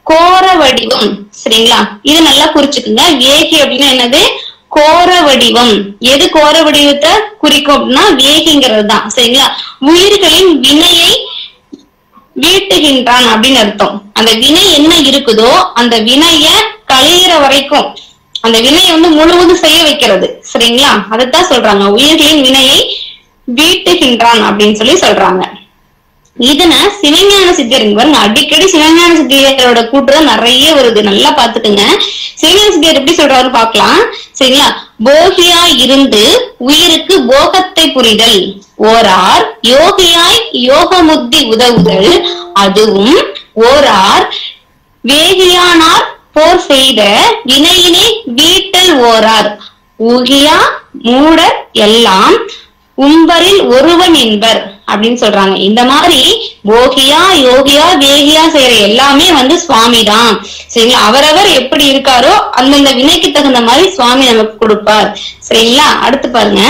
கோர வடிவம் சரிங்களா இது நல்லா குறிச்சுக்குங்க வேகி அப்படின்னா என்னது கோர வடிவம் எது கோர வடிவத்தை குறிக்கும் அப்படின்னா வேகிங்கிறது தான் சரிங்களா உயிர்களின் வினையை வீட்டுகின்றான் அப்படின்னு அர்த்தம் அந்த வினை என்ன இருக்குதோ அந்த வினைய களையிற வரைக்கும் அந்த வினையை வந்து முழுவதும் செய்ய வைக்கிறது சரிங்களா அதைத்தான் சொல்றாங்க உயிர்களின் வினையை வீட்டுகின்றான் அப்படின்னு சொல்லி சொல்றாங்க இதன சிவஞான சித்தியர் இங்க பாருங்க அடிக்கடி சிவஞான சித்தியரோட கூட்டுதான் நிறைய வருது நல்லா பாத்துக்குங்க சிவஞான சித்தியர் எப்படி சொல்றாரு பார்க்கலாம் சரிங்களா போகியா இருந்து உயிருக்கு போகத்தை புரிதல் ஓரார் யோகியாய் யோகமுத்தி உதவுதல் அதுவும் ஓரார் வேகியானார் போர் செய்த வினையினை வீட்டல் ஓரார் ஊகியா மூடர் எல்லாம் உம்பரில் ஒருவன் என்பர் அப்படின்னு சொல்றாங்க இந்த மாதிரி போகியா யோகியா வேகியா செய்யற எல்லாமே வந்து சுவாமி தான் சரிங்களா அவரவர் எப்படி இருக்காரோ அந்தந்த வினைக்கு தகுந்த மாதிரி சுவாமி நமக்கு கொடுப்பார் சரிங்களா அடுத்து பாருங்க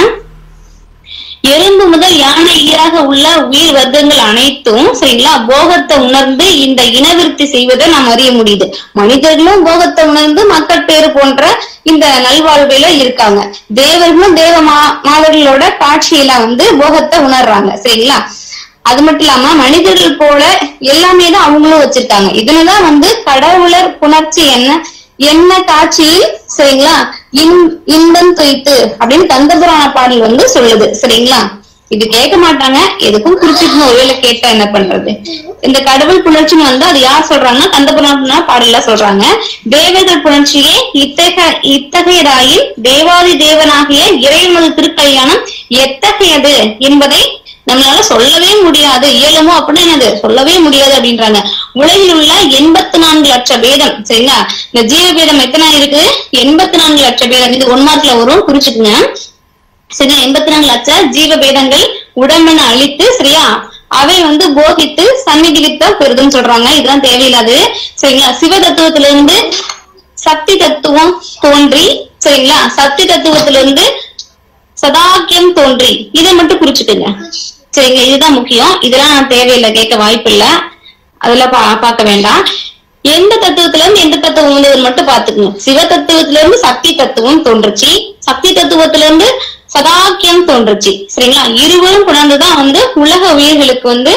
எறும்பு முதல் யானை ஈராக உள்ள உயிர் வர்க்கங்கள் அனைத்தும் சரிங்களா போகத்தை உணர்ந்து இந்த இனவிருத்தி செய்வதை நாம் அறிய முடியுது மனிதர்களும் போகத்தை உணர்ந்து மக்கள் பேரு போன்ற இந்த நல்வாழ்வில இருக்காங்க தேவர்களும் தேவ மா மாதர்களோட காட்சியில வந்து போகத்தை உணர்றாங்க சரிங்களா அது மட்டும் இல்லாம மனிதர்கள் போல எல்லாமே தான் அவங்களும் வச்சிருக்காங்க இதுலதான் வந்து கடவுளர் புணர்ச்சி என்ன என்ன காட்சியில் சரிங்களா இன் இன்பம் துய்த்து அப்படின்னு கந்தபுராண பாடல் வந்து சொல்லுது சரிங்களா இது கேட்க மாட்டாங்க எதுக்கும் குறிப்பிட்டு ஒருவேளை கேட்டா என்ன பண்றது இந்த கடவுள் புணர்ச்சின்னு வந்து அது யார் சொல்றாங்கன்னா கந்தபுராண பாடல்ல சொல்றாங்க தேவர்கள் புணர்ச்சியே இத்தகைய இத்தகையதாயில் தேவாதி தேவனாகிய இறைவனது திருக்கல்யாணம் எத்தகையது என்பதை நம்மளால சொல்லவே முடியாது இயலுமோ அப்படின்னு என்னது சொல்லவே முடியாது அப்படின்றாங்க உலகில் உள்ள எண்பத்தி நான்கு லட்ச பேதம் சரிங்களா இந்த ஜீவ பேதம் எத்தனை இருக்கு எண்பத்தி நான்கு லட்ச பேதம் இது ஒன் மார்க்ல வரும் குறிச்சுக்குங்க சரியா எண்பத்தி நான்கு லட்ச ஜீவ பேதங்கள் உடம்பென அழித்து சரியா அவை வந்து போகித்து சந்நிதிவித்த பெருதுன்னு சொல்றாங்க இதெல்லாம் தேவையில்லாது சரிங்களா சிவ தத்துவத்திலிருந்து சக்தி தத்துவம் தோன்றி சரிங்களா சக்தி தத்துவத்திலிருந்து சதாக்கியம் தோன்றி இதை மட்டும் குறிச்சுட்டுங்க சரிங்க இதுதான் முக்கியம் இதெல்லாம் நான் தேவையில்லை கேட்க வாய்ப்பு இல்ல அதெல்லாம் பா பார்க்க வேண்டாம் எந்த தத்துவத்துல இருந்து எந்த தத்துவம் வந்தது மட்டும் பாத்துக்கணும் சிவ தத்துவத்துல இருந்து சக்தி தத்துவம் தோன்றுச்சு சக்தி தத்துவத்துல இருந்து சதாக்கியம் தோன்றுச்சு சரிங்களா இருவரும் புணர்ந்துதான் வந்து உலக உயிர்களுக்கு வந்து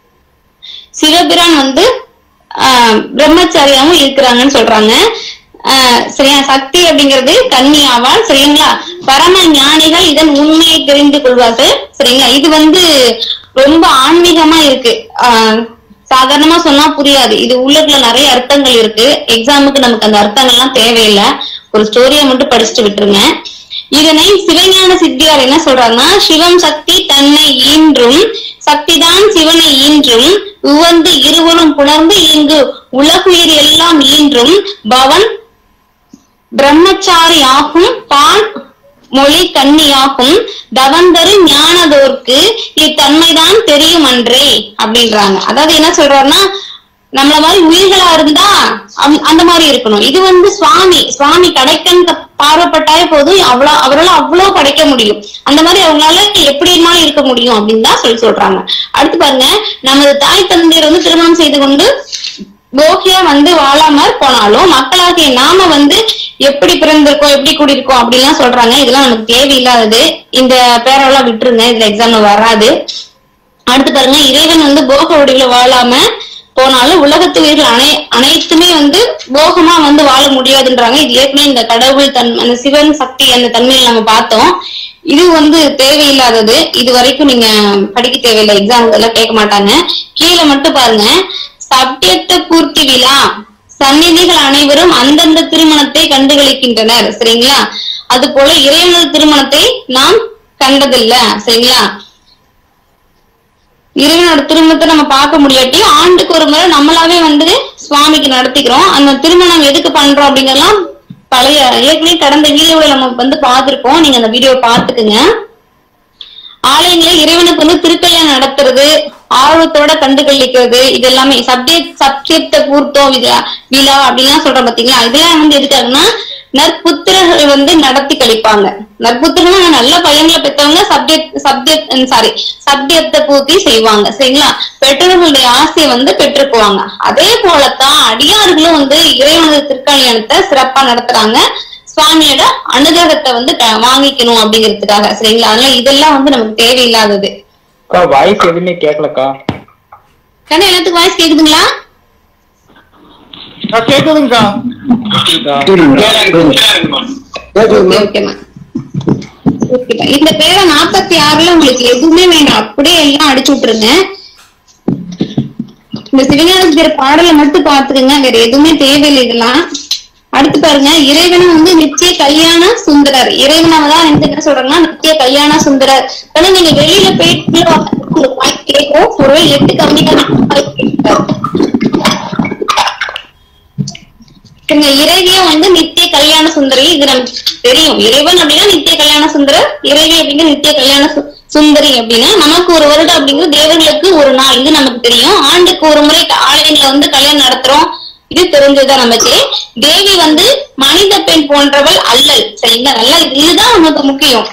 சிவபிரான் வந்து ஆஹ் பிரம்மச்சாரியாவும் இருக்கிறாங்கன்னு சொல்றாங்க ஆஹ் சரியா சக்தி அப்படிங்கிறது கன்னி ஆவாள் சரிங்களா பரம ஞானிகள் இதன் உண்மையை தெரிந்து கொள்வார்கள் சரிங்களா இது வந்து ரொம்ப ஆன்மீகமா இருக்கு ஆஹ் சாதாரணமா சொன்னா புரியாது இது உள்ளுக்குள்ள நிறைய அர்த்தங்கள் இருக்கு எக்ஸாமுக்கு நமக்கு அந்த அர்த்தங்கள்லாம் தேவையில்லை ஒரு ஸ்டோரியை மட்டும் படிச்சுட்டு விட்டுருங்க இதனை சிவஞான சித்தியார் என்ன சொல்றாருன்னா சிவம் சக்தி தன்னை ஈன்றும் சக்திதான் சிவனை ஈன்றும் உவந்து இருவரும் புணர்ந்து இங்கு உலகுயிர் எல்லாம் ஈன்றும் பவன் பிரம்மச்சாரி ஆகும் பால் மொழி கன்னியாகும் தவந்தரு ஞானதோர்க்கு இத்தன்மைதான் தெரியும் அன்றே அப்படின்றாங்க அதாவது என்ன சொல்றாருன்னா நம்மள மாதிரி உயிர்களா இருந்தா அம்- அந்த மாதிரி இருக்கணும் இது வந்து சுவாமி சுவாமி கிடைக்கன் பார்வைப்பட்டாலே போதும் அவ்வளவு அவரால் அவ்வளவு கிடைக்க முடியும் அந்த மாதிரி அவங்களால எப்படி இருந்தாலும் இருக்க முடியும் அப்படின்னு தான் சொல்லி சொல்றாங்க அடுத்து பாருங்க நமது தாய் தந்தையர் வந்து திருமணம் செய்து கொண்டு போகியா வந்து வாழாம போனாலும் மக்களாகிய நாம வந்து எப்படி பிறந்திருக்கோம் எப்படி கூடியிருக்கோம் அப்படின்லாம் சொல்றாங்க இதெல்லாம் நமக்கு தேவையில்லாதது இந்த பேரெல்லாம் விட்டுருங்க இதுல எக்ஸாம்ல வராது அடுத்து பாருங்க இறைவன் வந்து போக வடிவுல வாழாம போனாலும் உலகத்து உயிர்கள் அனை அனைத்துமே வந்து போகமா வந்து வாழ முடியாதுன்றாங்க இது ஏற்கனவே இந்த கடவுள் தன் அந்த சிவன் சக்தி அந்த தன்மையில நம்ம பார்த்தோம் இது வந்து தேவையில்லாதது இது வரைக்கும் நீங்க படிக்க தேவையில்லை எக்ஸாம் எல்லாம் கேட்க மாட்டாங்க கீழே மட்டும் பாருங்க சப்ஜெக்ட் பூர்த்தி விழா சந்நிதிகள் அனைவரும் அந்தந்த திருமணத்தை கண்டுகளிக்கின்றனர் சரிங்களா அது போல இறைவனது திருமணத்தை நாம் கண்டதில்ல சரிங்களா இறைவனோட திருமணத்தை நம்ம பார்க்க முடியாட்டி ஆண்டுக்கு ஒரு முறை நம்மளாவே வந்து சுவாமிக்கு நடத்திக்கிறோம் அந்த திருமணம் எதுக்கு பண்றோம் அப்படிங்கறதெல்லாம் பழைய ஏற்கனவே கடந்த வீடியோல நம்ம வந்து பார்த்திருக்கோம் நீங்க அந்த வீடியோ பார்த்துக்குங்க ஆலயங்களில் இறைவனுக்கு வந்து திருக்கல்யாணம் நடத்துறது ஆர்வத்தோட கண்டுகளிக்கிறது இது எல்லாமே சப்ஜெக்ட் சப்ஜெக்ட பூர்த்தம் விழா விழா அப்படின்லாம் சொல்றோம் பாத்தீங்களா இதெல்லாம் வந்து எதுக்காகன்னா நற்புத்திரர்கள் வந்து நடத்தி கழிப்பாங்க நற்புத்திரர்கள் நல்ல பையன்களை பெற்றவங்க சப்ஜெக்ட் சப்ஜெக்ட் சாரி சப்ஜெக்ட பூர்த்தி செய்வாங்க சரிங்களா பெற்றோர்களுடைய ஆசையை வந்து பெற்றுக்குவாங்க அதே போலத்தான் அடியார்களும் வந்து இறைவனது திருக்கல்யாணத்தை சிறப்பா நடத்துறாங்க சுவாமியோட அனுகிரகத்தை வந்து க- வாங்கிக்கணும் அப்படிங்கிறதுக்காக சரிங்களா அதனால இதெல்லாம் வந்து நமக்கு தேவையில்லாதது அக்கா வாய்ஸ் எதுவுமே கேட்கலக்கா கண்ணா எல்லாத்துக்கும் வாய்ஸ் கேக்குதுங்களா கேக்குதுங்கக்கா கேக்குதுங்களா? ஓகே ஓகேம்மா ஓகேப்பா. இந்த பேரை நாற்பத்தி ஆறுல உங்களுக்கு எதுவுமே வேண்டாம் அப்படியே எல்லாம் அடிச்சு விட்டுருங்க இந்த சிவஞானத்திர பாடலை மட்டும் பாத்துக்கங்க வேற எதுவுமே தேவையில்லை இதெல்லாம் அடுத்து பாருங்க இறைவனை வந்து நித்திய கல்யாண சுந்தரர் இறைவனை தான் வந்து என்ன சொல்றாங்கன்னா நித்திய கல்யாண சுந்தரர் ஆனா நீங்க வெளியில போயிட்டு உங்களுக்கு வாய்ப்பு கேட்கும் ஒருவேளை எட்டு கம்மியா இங்க இறைவியும் வந்து நித்திய கல்யாண சுந்தரி இது நமக்கு தெரியும் இறைவன் அப்படின்னா நித்திய கல்யாண சுந்தரர் இறைவி அப்படிங்கிற நித்திய கல்யாண சு- சுந்தரி அப்படின்னா நமக்கு ஒரு வருடம் அப்படிங்கிறது தேவர்களுக்கு ஒரு நாள் இது நமக்கு தெரியும் ஆண்டுக்கு ஒரு முறை ஆலயங்களை வந்து கல்யாணம் நடத்துறோம் இது தெரிஞ்சதுதான் நமக்கு தேவி வந்து மனித பெண் போன்றவள் அல்லல் சரிங்களா நல்லா இது- இதுதான் நமக்கு முக்கியம்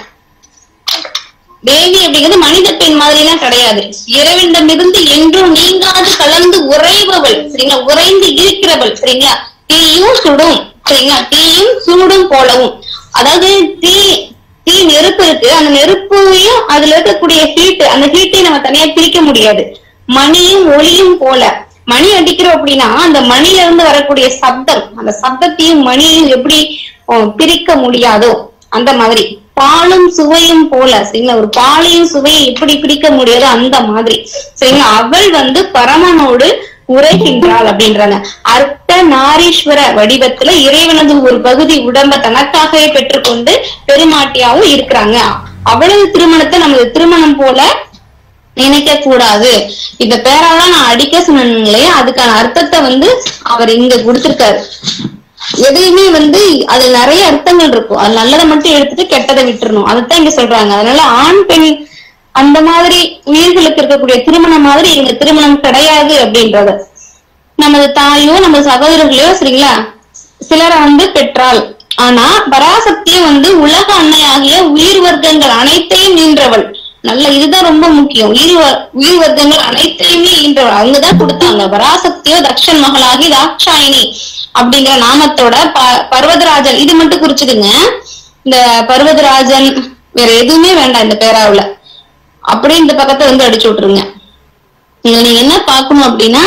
தேவி அப்படிங்கிறது மனித பெண் மாதிரி எல்லாம் கிடையாது இறைவனிடமிருந்து என்றும் நீங்காது கலந்து உறைபவள் சரிங்களா உறைந்து இருக்கிறவள் சரிங்களா தீயும் சுடும் சரிங்களா தீயும் சூடும் போலவும் அதாவது தீ தீ நெருப்பு இருக்கு அந்த நெருப்பையும் அதுல இருக்கக்கூடிய ஹீட் அந்த ஹீட்டையும் நம்ம தனியா பிரிக்க முடியாது மணியும் ஒளியும் போல மணி அடிக்கிறோம் அப்படின்னா அந்த மணில இருந்து வரக்கூடிய சப்தம் அந்த சப்தத்தையும் மணியையும் எப்படி அஹ், பிரிக்க முடியாதோ அந்த மாதிரி பாலும் சுவையும் போல சரிங்களா ஒரு பாலையும் சுவையும் எப்படி பிடிக்க முடியாதோ அந்த மாதிரி சரிங்களா அவள் வந்து பரமனோடு உரைகின்றாள் அப்படின்றாங்க அர்த்த நாரீஸ்வர வடிவத்துல இறைவனது ஒரு பகுதி உடம்ப தனக்காகவே பெற்றுக்கொண்டு பெருமாட்டியாவும் இருக்கிறாங்க அவளது திருமணத்தை நமது திருமணம் போல நினைக்க கூடாது இந்த பேரெல்லாம் நான் அடிக்க சொன்னீங்களே அதுக்கான அர்த்தத்தை வந்து அவர் இங்க கொடுத்திருக்காரு எதையுமே வந்து அது நிறைய அர்த்தங்கள் இருக்கும் அது நல்லதை மட்டும் எடுத்துட்டு கெட்டதை விட்டுறணும் அதைத்தான் இங்க சொல்றாங்க அதனால ஆண் பெண் அந்த மாதிரி உயிர்களுக்கு இருக்கக்கூடிய திருமணம் மாதிரி இங்க திருமணம் கிடையாது அப்படின்றது நமது தாயோ நமது சகோதரர்களையோ சரிங்களா சிலரை வந்து பெற்றாள் ஆனா பராசக்தியும் வந்து உலக அன்னையாகிய உயிர் வர்க்கங்கள் அனைத்தையும் ஈன்றவள் நல்ல இதுதான் ரொம்ப முக்கியம் உயிர் வ- உயிர் வர்க்கங்கள் அனைத்தையுமே ஈன்றவள் அவங்கதான் கொடுத்தாங்க பராசக்தியோ தக்ஷன் மகளாகி தாட்சாயினி அப்படிங்கிற நாமத்தோட ப பர்வதராஜன் இது மட்டும் குறிச்சுக்குங்க இந்த பர்வதராஜன் வேற எதுவுமே வேண்டாம் இந்த பேராவுல அப்படியே இந்த பக்கத்தை வந்து அடிச்சு விட்டுருங்க இதுல நீங்க என்ன பார்க்கணும் அப்படின்னா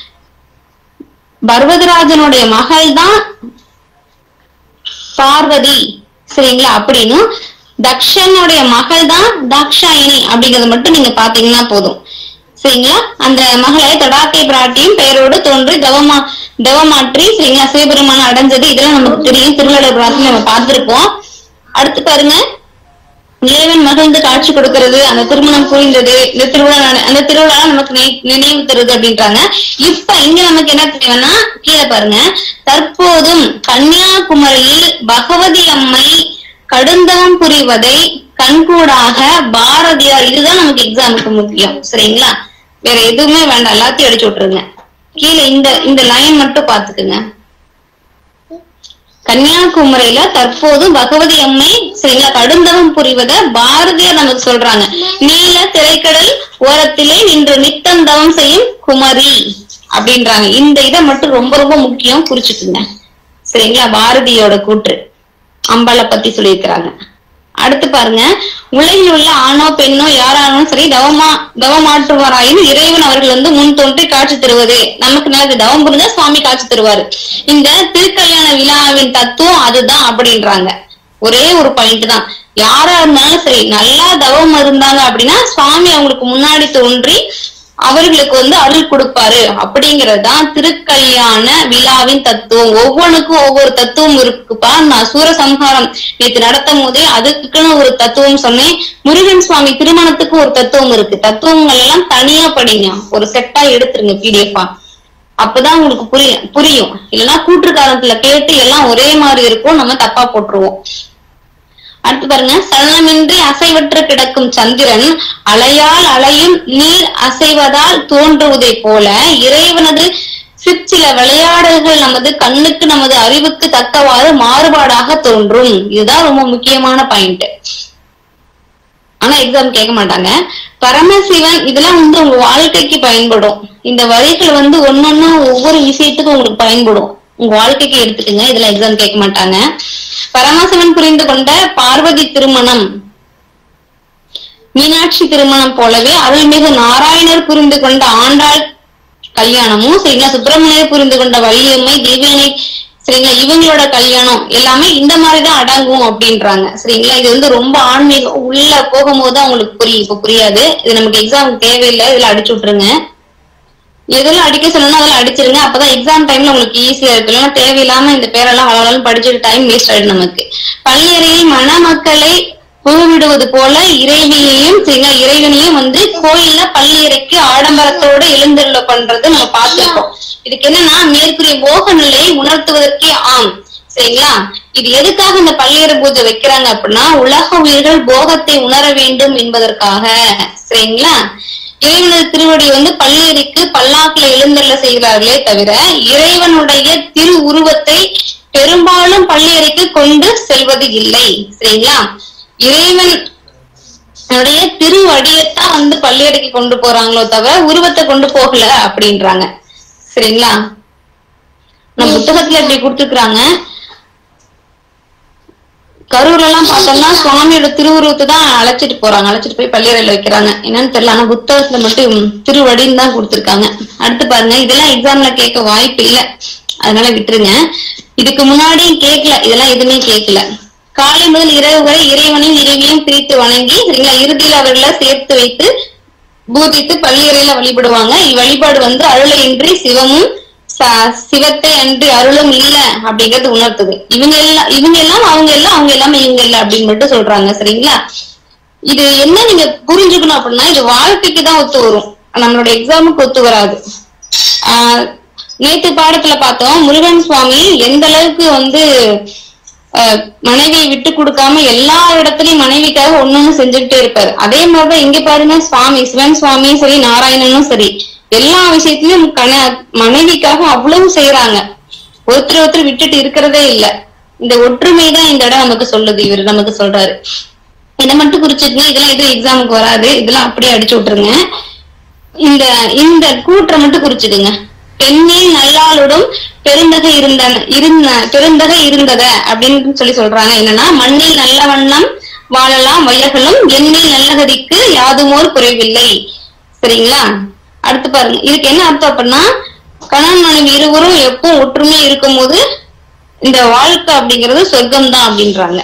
பர்வதராஜனுடைய மகள் தான் பார்வதி சரிங்களா அப்படின்னு தக்ஷனுடைய மகள் தான் தாக்ஷாயினி அப்படிங்கறத மட்டும் நீங்க பாத்தீங்கன்னா போதும் சரிங்களா அந்த மகளை தடாக்கை பிராட்டியும் பெயரோடு தோன்றி தவமா தவமாற்றி சரிங்களா சிவபெருமான அடைஞ்சது இதெல்லாம் நமக்கு தெரியும் திருவள்ளுவர் பிரார்த்தனை நம்ம பார்த்திருப்போம் அடுத்து பாருங்க இறைவன் மகிழ்ந்து காட்சி கொடுக்கிறது அந்த திருமணம் புரிந்தது இந்த திருவிழா நட- அந்த திருவிழா நமக்கு நினை- நினைவு தருது அப்படின்றாங்க இப்ப இங்க நமக்கு என்ன தேவைன்னா கீழே பாருங்க தற்போதும் கன்னியாகுமரியில் பகவதி அம்மை கடுந்தவம் புரிவதை கண்கூடாக பாரதியார் இதுதான் நமக்கு எக்ஸாமுக்கு முக்கியம் சரிங்களா வேற எதுவுமே வேண்டாம் எல்லாத்தையும் அடிச்சு விட்டுருங்க கீழே இந்த இந்த லைன் மட்டும் பாத்துக்குங்க கன்னியாகுமரியில தற்போது பகவதி அம்மை சரிங்களா கடுந்தவம் புரிவத பாரதியார் நமக்கு சொல்றாங்க நீல திரைக்கடல் ஓரத்திலே நின்று நித்தம் தவம் செய்யும் குமரி அப்படின்றாங்க இந்த இதை மட்டும் ரொம்ப ரொம்ப முக்கியம் குறிச்சுக்குங்க சரிங்களா பாரதியோட கூற்று அம்பாளை பத்தி சொல்லியிருக்கிறாங்க அடுத்து பாருங்க உலகில் உள்ள ஆணோ பெண்ணோ யாரானாலும் சரி தவமா தவமாற்றுவாராயின் இறைவன் அவர்கள் வந்து முன் தோன்றி காட்சி தருவது நமக்கு நல்லது தவம் புரிஞ்சா சுவாமி காட்சி தருவாரு இந்த திருக்கல்யாண விழாவின் தத்துவம் அதுதான் அப்படின்றாங்க ஒரே ஒரு பாயிண்ட் தான் யாரா இருந்தாலும் சரி நல்லா தவம் இருந்தாங்க அப்படின்னா சுவாமி அவங்களுக்கு முன்னாடி தோன்றி அவர்களுக்கு வந்து அருள் கொடுப்பாரு அப்படிங்கறதுதான் திருக்கல்யாண விழாவின் தத்துவம் ஒவ்வொன்றுக்கும் ஒவ்வொரு தத்துவம் இருக்குப்பா நான் சூரசம்ஹாரம் நேத்து நடத்தும் போதே அதுக்குன்னு ஒரு தத்துவம் சொன்னேன் முருகன் சுவாமி திருமணத்துக்கு ஒரு தத்துவம் இருக்கு தத்துவங்கள் எல்லாம் தனியா படிங்க ஒரு செட்டா எடுத்துருங்க பிடிஎஃபா அப்பதான் உங்களுக்கு புரியும் புரியும் இல்லைன்னா கூற்று காலத்துல கேட்டு எல்லாம் ஒரே மாதிரி இருக்கும் நம்ம தப்பா போட்டுருவோம் அடுத்து பாருங்க சலனமின்றி அசைவற்று கிடக்கும் சந்திரன் அலையால் அலையும் நீர் அசைவதால் தோன்றுவதை போல இறைவனது சிற்சில விளையாடல்கள் நமது கண்ணுக்கு நமது அறிவுக்கு தக்கவாறு மாறுபாடாக தோன்றும் இதுதான் ரொம்ப முக்கியமான பாயிண்ட் ஆனா எக்ஸாம் கேட்க மாட்டாங்க பரமசிவன் இதெல்லாம் வந்து உங்க வாழ்க்கைக்கு பயன்படும் இந்த வரிகள் வந்து ஒன்னொன்னா ஒவ்வொரு விஷயத்துக்கும் உங்களுக்கு பயன்படும் உங்க வாழ்க்கைக்கு எடுத்துக்கங்க இதுல எக்ஸாம் கேட்க மாட்டாங்க பரமசிவன் புரிந்து கொண்ட பார்வதி திருமணம் மீனாட்சி திருமணம் போலவே அருள்மிகு நாராயணர் புரிந்து கொண்ட ஆண்டாள் கல்யாணமும் சரிங்களா சுப்பிரமணியர் புரிந்து கொண்ட வள்ளியம்மை தேவியனை சரிங்களா இவங்களோட கல்யாணம் எல்லாமே இந்த மாதிரிதான் அடங்கும் அப்படின்றாங்க சரிங்களா இது வந்து ரொம்ப ஆன்மீகம் உள்ள போகும்போது அவங்களுக்கு புரியும் இப்ப புரியாது இது நமக்கு எக்ஸாம் தேவையில்லை இதுல அடிச்சு விட்டுருங்க எதெல்லாம் அடிக்க சொல்லணும் அதெல்லாம் அடிச்சிருங்க அப்பதான் எக்ஸாம் டைம்ல உங்களுக்கு ஈஸியா இருக்கு இல்லைன்னா தேவையில்லாம இந்த பேரெல்லாம் வளவளன்னு படிச்சுட்டு டைம் வேஸ்ட் ஆயிடும் நமக்கு பள்ளியறையில் மணமக்களை புகுவிடுவது போல இறைவியையும் சரிங்களா இறைவனையும் வந்து கோயில்ல பள்ளியறைக்கு ஆடம்பரத்தோட எழுந்தருள பண்றது நம்ம பார்த்திருக்கோம் இதுக்கு என்னன்னா மேற்கூறிய போக நிலையை உணர்த்துவதற்கே ஆம் சரிங்களா இது எதுக்காக இந்த பள்ளியறை பூஜை வைக்கிறாங்க அப்படின்னா உலக உயிர்கள் போகத்தை உணர வேண்டும் என்பதற்காக சரிங்களா இறைவனது திருவடி வந்து பள்ளியறைக்கு பல்லாக்குல எழுந்தருள செய்கிறார்களே தவிர இறைவனுடைய திரு உருவத்தை பெரும்பாலும் பள்ளியறைக்கு கொண்டு செல்வது இல்லை சரிங்களா இறைவன் உடைய திருவடியத்தான் வந்து பள்ளியறைக்கு கொண்டு போறாங்களோ தவிர உருவத்தை கொண்டு போகல அப்படின்றாங்க சரிங்களா நம்ம புத்தகத்துல இப்படி கொடுத்துருக்காங்க கரூர்ல எல்லாம் பார்த்தோம்னா சுவாமியோட திருவுருவத்தை தான் அழைச்சிட்டு போறாங்க அழைச்சிட்டு போய் பள்ளியறையில வைக்கிறாங்க என்னன்னு தெரியல ஆனா புத்தகத்துல மட்டும் திருவடின்னு தான் கொடுத்திருக்காங்க அடுத்து பாருங்க இதெல்லாம் எக்ஸாம்ல கேட்க வாய்ப்பு இல்ல அதனால விட்டுருங்க இதுக்கு முன்னாடியும் கேட்கல இதெல்லாம் எதுவுமே கேட்கல காலை முதல் இரவு வரை இறைவனையும் இறைவியும் பிரித்து வணங்கி சரிங்களா இறுதியில் அவர்களை சேர்த்து வைத்து பூஜித்து பள்ளியறையில வழிபடுவாங்க இவ்வழிபாடு வந்து அருளையின்றி சிவமும் ச- சிவத்தை அன்றி அருளும் இல்ல அப்படிங்கறது உணர்த்துது இவங்க எல்லாம் இவங்க எல்லாம் அவங்க எல்லாம் அவங்க எல்லாமே இவங்க இல்ல அப்படின்னு மட்டும் சொல்றாங்க சரிங்களா இது என்ன நீங்க புரிஞ்சுக்கணும் அப்படின்னா இது வாழ்க்கைக்கு தான் ஒத்து வரும் நம்மளோட எக்ஸாமுக்கு ஒத்து வராது ஆஹ் நேத்து பாடத்துல பார்த்தோம் முருகன் சுவாமி எந்த அளவுக்கு வந்து ஆஹ் மனைவியை விட்டு கொடுக்காம எல்லா இடத்துலயும் மனைவிக்காக ஒன்னொன்னு செஞ்சுக்கிட்டே இருப்பாரு அதே மாதிரிதான் இங்க பாருங்க சுவாமி சிவன் சுவாமியும் சரி நாராயணனும் சரி எல்லா விஷயத்திலயும் கண மனைவிக்காக அவ்வளவு செய்யறாங்க ஒருத்தர் ஒருத்தர் விட்டுட்டு இருக்கிறதே இல்ல இந்த ஒற்றுமை தான் இந்த இடம் நமக்கு சொல்லுது இவர் நமக்கு சொல்றாரு இதை மட்டும் குறிச்சுக்கங்க இதெல்லாம் எதுவும் எக்ஸாமுக்கு வராது இதெல்லாம் அப்படியே அடிச்சு விட்டுருங்க இந்த இந்த கூற்றை மட்டும் குறிச்சுக்குங்க பெண்ணில் நல்லாளுடன் பெருந்தகை இருந்தன இருந்த பெருந்தகை இருந்தத அப்படின்னு சொல்லி சொல்றாங்க என்னன்னா மண்ணில் நல்ல வண்ணம் வாழலாம் வையகளும் எண்ணில் நல்லகதிக்கு யாதுமோர் குறைவில்லை சரிங்களா அடுத்து பாருங்க இதுக்கு என்ன அர்த்தம் அப்படின்னா கணவன் மனைவி இருவரும் எப்பவும் ஒற்றுமையா இருக்கும்போது இந்த வாழ்க்கை அப்படிங்கிறது சொர்க்கம் தான் அப்படின்றாங்க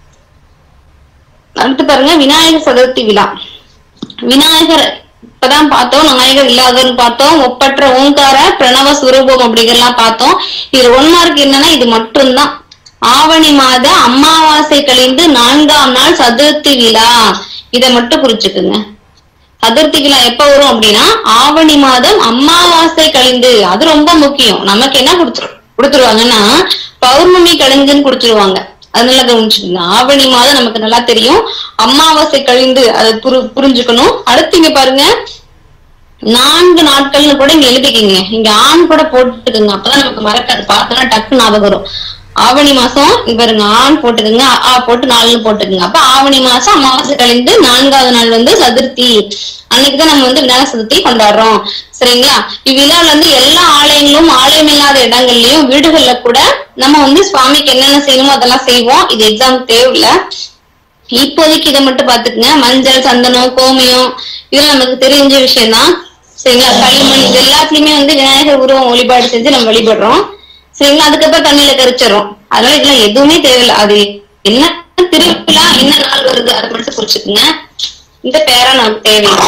அடுத்து பாருங்க விநாயகர் சதுர்த்தி விழா விநாயகர் இப்பதான் பார்த்தோம் நாயகர் இல்லாதன்னு பார்த்தோம் ஒப்பற்ற ஓங்கார பிரணவ சுரூபம் அப்படிங்கறலாம் பார்த்தோம் இது ஒன் மார்க் என்னன்னா இது மட்டும்தான் ஆவணி மாத அமாவாசை கழிந்து நான்காம் நாள் சதுர்த்தி விழா இதை மட்டும் குறிச்சுக்குங்க சதுர்த்தி விழா எப்ப வரும் அப்படின்னா ஆவணி மாதம் அமாவாசை கழிந்து அது ரொம்ப முக்கியம் நமக்கு என்ன கொடுத்துரு கொடுத்துருவாங்கன்னா பௌர்ணமி கழிஞ்சுன்னு கொடுத்துருவாங்க அது நல்லா கவனிச்சுக்கோங்க ஆவணி மாதம் நமக்கு நல்லா தெரியும் அமாவாசை கழிந்து அதை புரு புரிஞ்சுக்கணும் அடுத்து இங்க பாருங்க நான்கு நாட்கள்னு கூட இங்க எழுதிக்கிங்க இங்க ஆண் கூட போட்டுக்குங்க அப்பதான் நமக்கு மறக்காது பார்த்தோன்னா டக்கு ஞாபகம் வரும் ஆவணி மாசம் இங்க பாருங்க ஆண் போட்டுக்குங்க ஆ போட்டு நாலுன்னு போட்டுக்குங்க அப்ப ஆவணி மாசம் அமாவாசை கழிந்து நான்காவது நாள் வந்து சதுர்த்தி அன்னைக்குதான் நம்ம வந்து விநாயகர் சதுர்த்தி கொண்டாடுறோம் சரிங்களா இவ்விழாவில் வந்து எல்லா ஆலயங்களும் ஆலயம் இல்லாத இடங்கள்லயும் வீடுகள்ல கூட நம்ம வந்து சுவாமிக்கு என்னென்ன செய்யணுமோ அதெல்லாம் செய்வோம் இது எக்ஸாம் தேவையில்ல இப்போதைக்கு இதை மட்டும் பாத்துக்குங்க மஞ்சள் சந்தனம் கோமியம் இதெல்லாம் நமக்கு தெரிஞ்ச விஷயம் தான் சரிங்களா களிமண் இது எல்லாத்துலயுமே வந்து விநாயகர் உருவம் வழிபாடு செஞ்சு நம்ம வழிபடுறோம் சரிங்களா அதுக்கப்புறம் தண்ணியில கரைச்சிடுறோம் அதனால இதெல்லாம் எதுவுமே தேவையில்லை அது என்ன திருவிழா என்ன நாள் வருது அதை மட்டும் குறிச்சுக்குங்க இந்த பேரா நமக்கு தேவையில்லை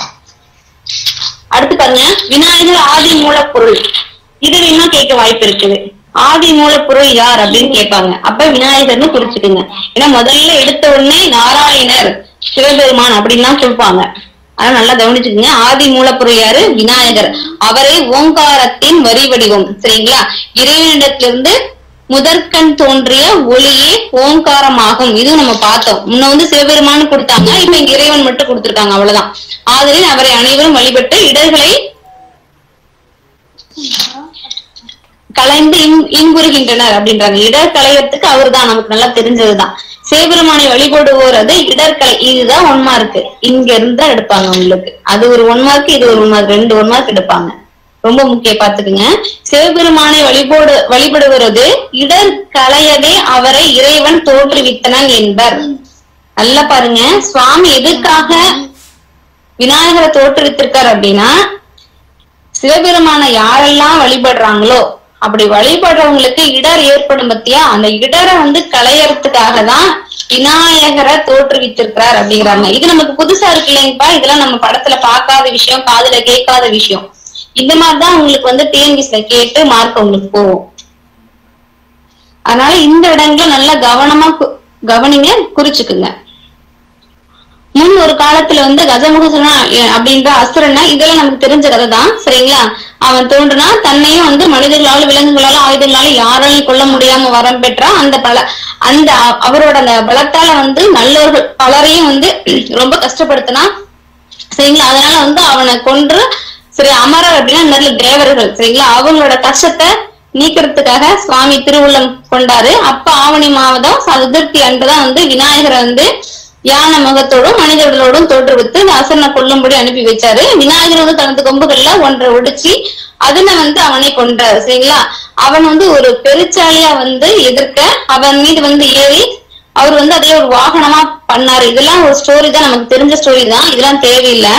அடுத்து பாருங்க விநாயகர் ஆதி மூலப்பொருள் இது வேணா கேட்க வாய்ப்பு இருக்குது ஆதி மூலப்பொருள் யார் அப்படின்னு கேட்பாங்க அப்ப விநாயகர்னு குறிச்சுக்குங்க ஏன்னா முதல்ல எடுத்த உடனே நாராயணர் சிவபெருமான் அப்படின்னு தான் சொல்லுவாங்க அதனால நல்லா கவனிச்சுக்கோங்க ஆதி மூலப்பொருள் யாரு விநாயகர் அவரே ஓங்காரத்தின் வரி வடிவம் சரிங்களா இறைவனிடத்திலிருந்து முதற்கண் தோன்றிய ஒளியே ஓங்காரமாகும் இது நம்ம பார்த்தோம் முன்ன வந்து சிவபெருமான் கொடுத்தாங்க இப்ப இங்க இறைவன் மட்டும் கொடுத்திருக்காங்க அவ்வளவுதான் ஆதலின் அவரை அனைவரும் வழிபட்டு இடர்களை கலைந்து இன்- இன்புறுகின்றனர் அப்படின்றாங்க இடர் களையறதுக்கு அவர்தான் நமக்கு நல்லா தெரிஞ்சதுதான் சிவபெருமானை வழிபடுவோர் அது இடர்கலை இதுதான் ஒன் மார்க் இங்க இருந்தா எடுப்பாங்க உங்களுக்கு அது ஒரு ஒன் மார்க் இது ஒரு ஒன் மார்க் ரெண்டு ஒன் மார்க் எடுப்பாங்க ரொம்ப முக்கியம் பாத்துக்குங்க சிவபெருமானை வழிபடு வழிபடுவது இடர் களையவே அவரை இறைவன் தோற்றுவித்தனன் என்பர் நல்லா பாருங்க சுவாமி எதுக்காக விநாயகரை தோற்றுவித்திருக்கார் அப்படின்னா சிவபெருமானை யாரெல்லாம் வழிபடுறாங்களோ அப்படி வழிபடுறவங்களுக்கு இடர் ஏற்படும் பத்தியா அந்த இடரை வந்து களையறதுக்காக தான் விநாயகரை தோற்றுவித்திருக்கிறார் அப்படிங்கிறாங்க இது நமக்கு புதுசா இருக்கு இல்லைங்கப்பா இதெல்லாம் நம்ம படத்துல பார்க்காத விஷயம் காதுல கேட்காத விஷயம் இந்த மாதிரிதான் உங்களுக்கு வந்து டிஎன்பிஸ்ல கேட்டு மார்க் உங்களுக்கு போகும் அதனால இந்த இடங்களை நல்லா கவனமா கு- கவனிங்க குறிச்சுக்குங்க முன் ஒரு காலத்துல வந்து கஜமுகசனா அப்படின்ற அசுரனா இதெல்லாம் நமக்கு தெரிஞ்ச கதை தான் சரிங்களா அவன் தோன்றுனா தன்னையும் வந்து மனிதர்களாலும் விலங்குகளாலும் ஆயுதங்களாலும் யாராலையும் கொல்ல முடியாம வரம் பெற்றான் அந்த பல அந்த அ- அவரோட அந்த பலத்தால வந்து நல்லவர்கள் பலரையும் வந்து ரொம்ப கஷ்டப்படுத்தினா சரிங்களா அதனால வந்து அவனை கொன்று சரி அமரர் அப்படின்னா நிறைய தேவர்கள் சரிங்களா அவங்களோட கஷ்டத்தை நீக்கிறதுக்காக சுவாமி திருவுள்ளம் கொண்டாரு அப்ப ஆவணி மாதம் சதுர்த்தி அன்றுதான் வந்து விநாயகரை வந்து யானை முகத்தோடும் மனிதர்களோடும் தோற்றுவித்து இந்த அசுரனை கொல்லும்படி அனுப்பி வச்சாரு விநாயகர் வந்து தனது கொம்புகள்ல ஒன்றை ஒடிச்சு அதுல வந்து அவனை கொன்றாரு சரிங்களா அவன் வந்து ஒரு பெருச்சாலியா வந்து எதிர்க்க அவன் மீது வந்து ஏறி அவர் வந்து அதே ஒரு வாகனமா பண்ணாரு இதெல்லாம் ஒரு ஸ்டோரி தான் நமக்கு தெரிஞ்ச ஸ்டோரி தான் இதெல்லாம் தேவையில்லை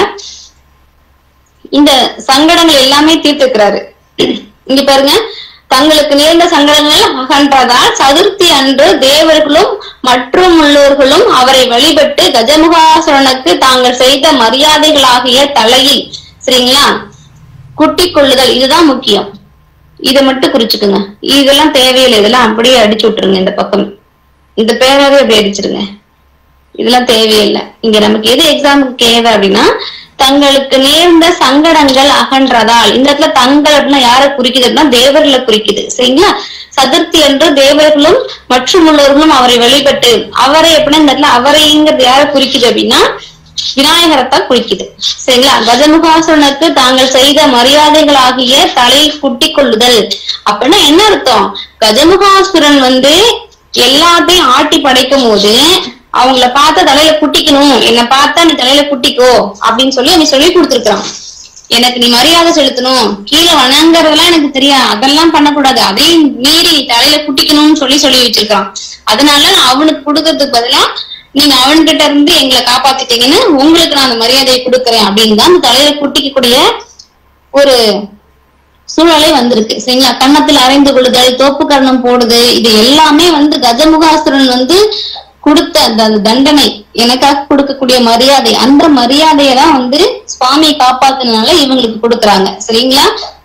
இந்த சங்கடங்கள் எல்லாமே தீர்த்துக்கிறாரு இங்க பாருங்க தங்களுக்கு நேர்ந்த சங்கடங்கள் அகன்றதால் சதுர்த்தி அன்று தேவர்களும் மற்றும் உள்ளோர்களும் அவரை வழிபட்டு கஜமுகாசுரனுக்கு தாங்கள் செய்த மரியாதைகளாகிய தலையில் சரிங்களா குட்டி கொள்ளுதல் இதுதான் முக்கியம் இதை மட்டும் குறிச்சுக்குங்க இதெல்லாம் தேவையில்லை இதெல்லாம் அப்படியே அடிச்சு விட்டுருங்க இந்த பக்கம் இந்த பேராவே அப்படியே அடிச்சிருங்க இதெல்லாம் தேவையில்லை இங்க நமக்கு எது எக்ஸாமுக்கு தேவை அப்படின்னா தங்களுக்கு நேர்ந்த சங்கடங்கள் அகன்றதால் இந்த இடத்துல தங்கள் அப்படின்னா யாரை குறிக்குது அப்படின்னா தேவர்களை குறிக்குது சரிங்களா சதுர்த்தி அன்று தேவர்களும் மற்றும் உள்ளவர்களும் அவரை வழிபட்டு அவரை அப்படின்னா இந்த இடத்துல அவரைங்கிறது யாரை குறிக்குது அப்படின்னா விநாயகரைத்தான் குறிக்குது சரிங்களா கஜமுகாசுரனுக்கு தாங்கள் செய்த மரியாதைகளாகிய தலை குட்டி கொள்ளுதல் அப்படின்னா என்ன அர்த்தம் கஜமுகாசுரன் வந்து எல்லாத்தையும் ஆட்டி படைக்கும் போது அவங்கள பார்த்தா தலையில குட்டிக்கணும் என்னை பார்த்தா நீ தலையில குட்டிக்கோ அப்படின்னு சொல்லி அவன் சொல்லி கொடுத்துருக்கான் எனக்கு நீ மரியாதை செலுத்தணும் கீழே வணங்குறதெல்லாம் எனக்கு தெரியாது அதெல்லாம் பண்ணக்கூடாது அதையும் மீறி நீ தலையில குட்டிக்கணும்னு சொல்லி சொல்லி வச்சிருக்கான் அதனால நான் அவனுக்கு கொடுக்கறதுக்கு பதிலா நீங்க அவன்கிட்ட இருந்து எங்களை காப்பாத்திட்டீங்கன்னு உங்களுக்கு நான் அந்த மரியாதையை கொடுக்குறேன் அப்படின்னு தான் அந்த தலையில குட்டிக்கக்கூடிய ஒரு சூழலே வந்திருக்கு சரிங்களா கன்னத்தில் அரைந்து கொள்ளுதல் தோப்பு கர்ணம் போடுது இது எல்லாமே வந்து கஜமுகாசுரன் வந்து கொடுத்த அந்த அந்த தண்டனை எனக்காக கொடுக்கக்கூடிய மரியாதை அந்த மரியாதையை தான் வந்து சுவாமியை காப்பாத்துனதுனால இவங்களுக்கு கொடுக்குறாங்க சரிங்களா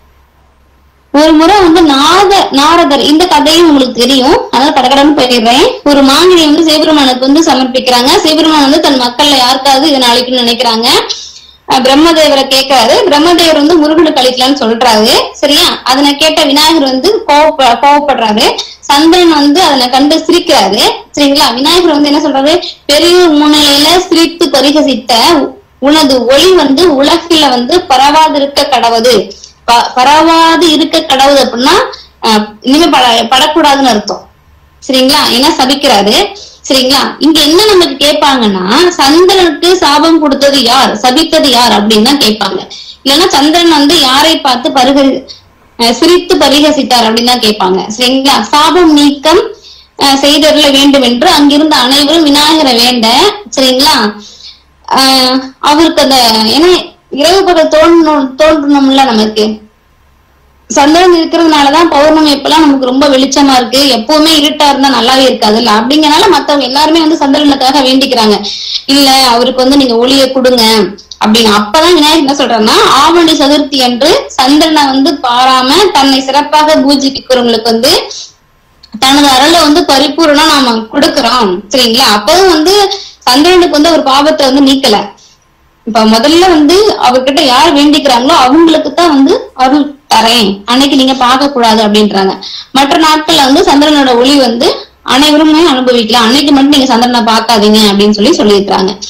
ஒரு முறை வந்து நாத நாரதர் இந்த கதையும் உங்களுக்கு தெரியும் அதனால கடகடன்னு போயிடுறேன் ஒரு மாங்கனி வந்து சிவபெருமானுக்கு வந்து சமர்ப்பிக்கிறாங்க சிவபெருமான் வந்து தன் மக்கள்ல யாருக்காவது இதை நாளைக்குன்னு நினைக்கிறாங்க அஹ் பிரம்மதேவரை கேட்கிறாரு பிரம்மதேவர் வந்து முருகனுக்கு அளிக்கலாம்னு சொல்றாரு சரியா அதனை கேட்ட விநாயகர் வந்து கோவப்ப கோவப்படுறாரு சந்திரன் வந்து அதனை கண்டு சிரிக்கிறாரு சரிங்களா விநாயகர் வந்து என்ன சொல்றாரு பெரியோர் முன்னிலையில சிரித்து பரிகசித்த உனது ஒளி வந்து உலகில வந்து பரவாதிருக்க கடவுது ப- பரவாது இருக்க கடவுது அப்படின்னா அஹ், இனிமே பட படக்கூடாதுன்னு அர்த்தம் சரிங்களா ஏன்னா சபிக்கிறாரு சரிங்களா இங்க என்ன நமக்கு கேட்பாங்கன்னா சந்திரனுக்கு சாபம் கொடுத்தது யார் சபித்தது யார் அப்படின்னு தான் கேட்பாங்க இல்லைன்னா சந்திரன் வந்து யாரை பார்த்து பருக அஹ் சிரித்து பரிகசித்தார் அப்படின்னு தான் கேட்பாங்க சரிங்களா சாபம் நீக்கம் அஹ் செய்தருள வேண்டும் என்று அங்கிருந்த அனைவரும் விநாயகரை வேண்ட சரிங்களா ஆஹ் அவருக்கு அந்த ஏன்னா இரவு பகல் தோன்றணும் தோன்றணும்ல நமக்கு சந்திரன் இருக்கிறதுனாலதான் பௌர்ணமி இப்பெல்லாம் நமக்கு ரொம்ப வெளிச்சமா இருக்கு எப்பவுமே இருட்டா இருந்தா நல்லாவே இருக்காதுல்ல அப்படிங்கறனால மத்தவங்க எல்லாருமே வந்து சந்திரனுக்காக வேண்டிக்கிறாங்க இல்ல அவருக்கு வந்து நீங்க ஒளியை கொடுங்க அப்படின்னு அப்பதான் விநாயகர் என்ன சொல்றாருன்னா ஆவணி சதுர்த்தி அன்று சந்திரனை வந்து பாராம தன்னை சிறப்பாக பூஜிக்கிறவங்களுக்கு வந்து தனது அருளை வந்து பரிபூரணா நாம கொடுக்கிறோம் சரிங்களா அப்பவும் வந்து சந்திரனுக்கு வந்து ஒரு பாவத்தை வந்து நீக்கல இப்ப முதல்ல வந்து அவர்கிட்ட யார் வேண்டிக்கிறாங்களோ அவங்களுக்கு தான் வந்து அருள் தரேன் அன்னைக்கு நீங்க பார்க்க கூடாது அப்படின்றாங்க மற்ற நாட்கள்ல வந்து சந்திரனோட ஒளி வந்து அனைவருமே அனுபவிக்கலாம் அன்னைக்கு மட்டும் நீங்க சந்திரனை பார்க்காதீங்க அப்படின்னு சொல்லி சொல்லியிருக்காங்க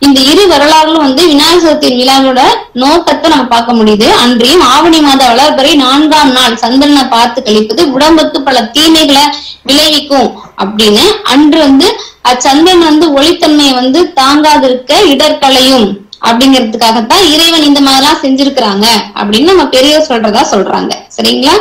இந்த இரு வரலாறுகளும் வந்து விநாயகர் சதுர்த்தி விழாவோட நோக்கத்தை நம்ம பார்க்க முடியுது அன்றையும் ஆவணி மாத வளர்பறை நான்காம் நாள் சந்திரனை பார்த்து கழிப்பது உடம்புக்கு பல தீமைகளை விளைவிக்கும் அப்படின்னு அன்று வந்து அச்சந்திரன் வந்து ஒளித்தன்மையை வந்து தாங்காதிருக்க இடர்களையும் அப்படிங்கிறதுக்காகத்தான் இறைவன் இந்த மாதிரிலாம் செஞ்சிருக்கிறாங்க அப்படின்னு நம்ம பெரியவர் சொல்றதா சொல்றாங்க சரிங்களா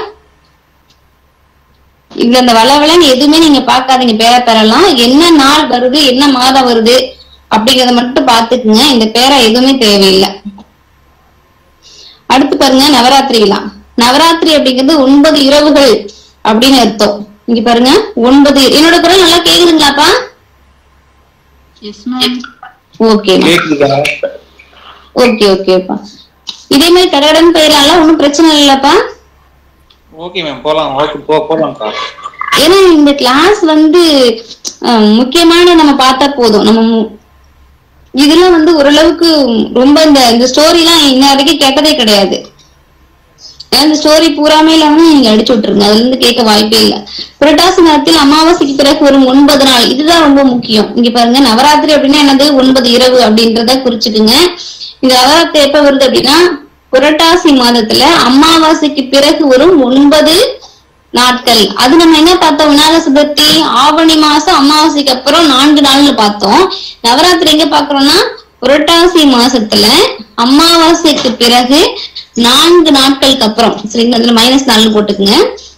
இதுல இந்த வளவளன்னு எதுவுமே நீங்க பார்க்காதீங்க பேர பெறலாம் என்ன நாள் வருது என்ன மாதம் வருது அப்படிங்கறத மட்டும் பாத்துக்குங்க இந்த பேரை எதுவுமே தேவையில்லை அடுத்து பாருங்க நவராத்திரி விழா நவராத்திரி அப்படிங்கிறது ஒன்பது இரவுகள் அப்படின்னு அர்த்தம் இங்க பாருங்க ஒன்பது என்னோட குரல் நல்லா கேக்குதுங்களாப்பா எஸ் மேம் ஓகே கேக்குதுக்கா ஓகே ஓகேப்பா இதே மாதிரி கடகடன் போயிடலாம்ல ஒன்னும் பிரச்சனை இல்லப்பா ஓகே மேம் போலாம் ஓகே போ போலாம்க்கா ஏன்னா இந்த கிளாஸ் வந்து அஹ், முக்கியமான நம்ம பார்த்தா போதும் நம்ம மு- இதெல்லாம் வந்து ஓரளவுக்கு ரொம்ப இந்த இந்த ஸ்டோரி எல்லாம் இன்ன வரைக்கும் கேட்டதே கிடையாது ஏன்னா இந்த ஸ்டோரி பூராமே இல்லாம நீங்க அடிச்சு விட்டுருங்க அதுல இருந்து கேட்க வாய்ப்பே இல்ல புரட்டாசி மாதத்தில் அமாவாசைக்கு பிறகு வரும் ஒன்பது நாள் இதுதான் ரொம்ப முக்கியம் இங்க பாருங்க நவராத்திரி அப்படின்னா என்னது ஒன்பது இரவு அப்படின்றத குறிச்சுக்குங்க இந்த நவராத்திரி எப்ப வருது அப்படின்னா புரட்டாசி மாதத்துல அமாவாசைக்கு பிறகு வரும் ஒன்பது நாட்கள் அது நம்ம என்ன பார்த்தோம் விநாயகர் சதுர்த்தி ஆவணி மாசம் அமாவாசைக்கு அப்புறம் நான்கு நாள்னு பார்த்தோம் நவராத்திரி எங்க பாக்குறோம்னா புரட்டாசி மாசத்துல அமாவாசைக்கு பிறகு நான்கு நாட்களுக்கு அப்புறம் சரிங்களா அதுல மைனஸ் நாலு போட்டுக்குங்க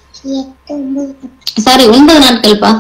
சாரி ஒன்பது நாட்கள்ப்பா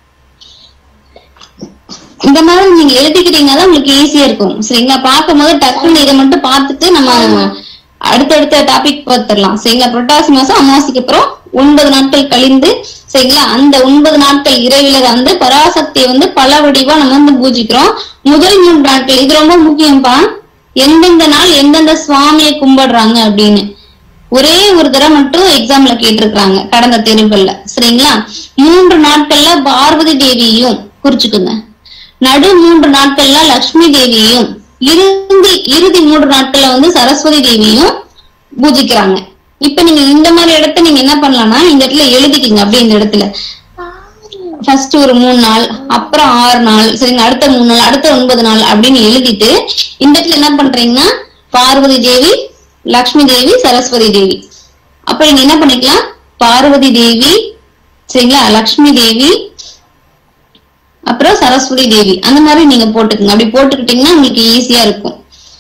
இந்த மாதிரி நீங்க எழுதிக்கிட்டீங்கன்னா தான் உங்களுக்கு ஈஸியா இருக்கும் சரிங்களா பார்க்கும்போது டக்குன்னு இதை மட்டும் பார்த்துட்டு நம்ம அடுத்தடுத்த டாபிக் பார்த்துடலாம் சரிங்களா புரட்டாசி மாசம் அமாவாசைக்கு அப்புறம் ஒன்பது நாட்கள் கழிந்து சரிங்களா அந்த ஒன்பது நாட்கள் இறைவில வந்து பராசக்தியை வந்து பல வடிவா நம்ம வந்து பூஜிக்கிறோம் முதல் மூன்று நாட்கள் இது ரொம்ப முக்கியம்ப்பா எந்தெந்த நாள் எந்தெந்த சுவாமியை கும்பிடுறாங்க அப்படின்னு ஒரே ஒரு தடவை மட்டும் எக்ஸாம்ல கேட்டிருக்காங்க கடந்த தேர்வுகள்ல சரிங்களா மூன்று நாட்கள்ல பார்வதி தேவியையும் குறிச்சுக்குங்க நடு மூன்று நாட்கள்ல லட்சுமி தேவியையும் இறுதி இறுதி மூன்று நாட்கள்ல வந்து சரஸ்வதி தேவியையும் பூஜிக்கிறாங்க இப்ப நீங்க இந்த மாதிரி இடத்த நீங்க என்ன பண்ணலாம்னா இந்த இடத்துல எழுதிக்கிங்க அப்படியே இந்த இடத்துல ஃபர்ஸ்ட் ஒரு மூணு நாள் அப்புறம் ஆறு நாள் சரிங்க அடுத்த மூணு நாள் அடுத்த ஒன்பது நாள் அப்படின்னு எழுதிட்டு இந்த இடத்துல என்ன பண்றீங்கன்னா பார்வதி தேவி லக்ஷ்மி தேவி சரஸ்வதி தேவி அப்ப நீங்க என்ன பண்ணிக்கலாம் பார்வதி தேவி சரிங்களா லக்ஷ்மி தேவி அப்புறம் சரஸ்வதி தேவி அந்த மாதிரி நீங்க போட்டுக்கங்க அப்படி போட்டுக்கிட்டீங்கன்னா உங்களுக்கு ஈஸியா இருக்கும்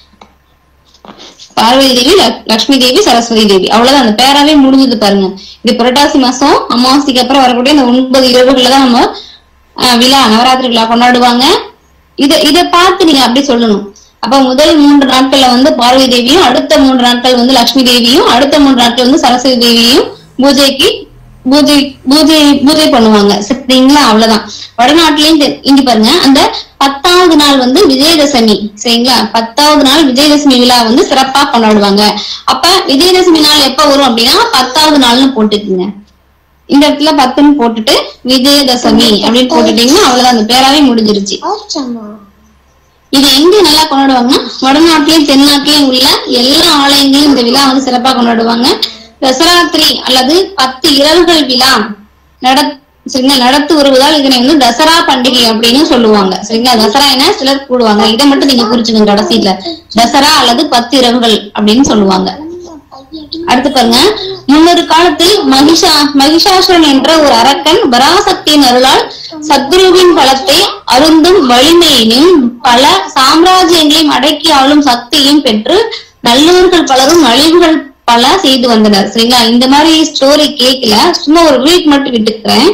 பார்வதி தேவி லக்- லக்ஷ்மி தேவி சரஸ்வதி தேவி அவ்வளவுதான் அந்த பேராவே முடிஞ்சது பாருங்க இது புரட்டாசி மாசம் அமாவாசைக்கு அப்புறம் வரக்கூடிய இந்த ஒன்பது இரவுகள்ல தான் நம்ம அஹ், விழா நவராத்திரி விழா கொண்டாடுவாங்க இத இத பார்த்து நீங்க அப்படி சொல்லணும் அப்ப முதல் மூன்று நாட்கள்ல வந்து பார்வதி தேவியும் அடுத்த மூன்று நாட்கள் வந்து லட்சுமி தேவியும் அடுத்த மூன்று நாட்கள் வந்து சரஸ்வதி தேவியும் பூஜைக்கு பூஜை பூஜை பூஜை பண்ணுவாங்க சரிங்களா அவ்வளவுதான் வடநாட்டிலையும் தெ- இங்க பாருங்க அந்த பத்தாவது நாள் வந்து விஜயதசமி சரிங்களா பத்தாவது நாள் விஜயதசமி விழா வந்து சிறப்பா கொண்டாடுவாங்க அப்ப விஜயதசமி நாள் எப்ப வரும் அப்படின்னா பத்தாவது நாள்னு போட்டுக்குங்க இந்த இடத்துல பத்துன்னு போட்டுட்டு விஜயதசமி அப்படின்னு போட்டுட்டீங்கன்னா அவ்வளவுதான் அந்த பேராவே முடிஞ்சிருச்சு இது எங்க நல்லா கொண்டாடுவாங்கன்னா வடநாட்டிலையும் தென்னாட்டிலையும் உள்ள எல்லா ஆலயங்களிலும் இந்த விழா வந்து சிறப்பா கொண்டாடுவாங்க தசராத்திரி அல்லது பத்து இரவுகள் விழா நட சரிங்களா நடத்து வருவதால் இதனை வந்து தசரா பண்டிகை அப்படின்னு சொல்லுவாங்க சரிங்களா தசரா என சிலர் கூடுவாங்க இதை மட்டும் நீங்க குறிச்சுக்கோங்க கடைசியில தசரா அல்லது பத்து இரவுகள் அப்படின்னு சொல்லுவாங்க அடுத்து பாருங்க முன்னொரு காலத்தில் மகிஷா மகிஷாசுரன் என்ற ஒரு அரக்கன் பராசக்தியின் அருளால் சத்ருவின் பலத்தை அருந்தும் வலிமையினையும் பல சாம்ராஜ்யங்களையும் அடக்கி ஆளும் சக்தியையும் பெற்று நல்லவர்கள் பலரும் அழிவுகள் பல செய்து வந்தனர் சரிங்களா இந்த மாதிரி ஸ்டோரி கேட்கல சும்மா ஒரு வீக் மட்டும் விட்டுக்கிறேன்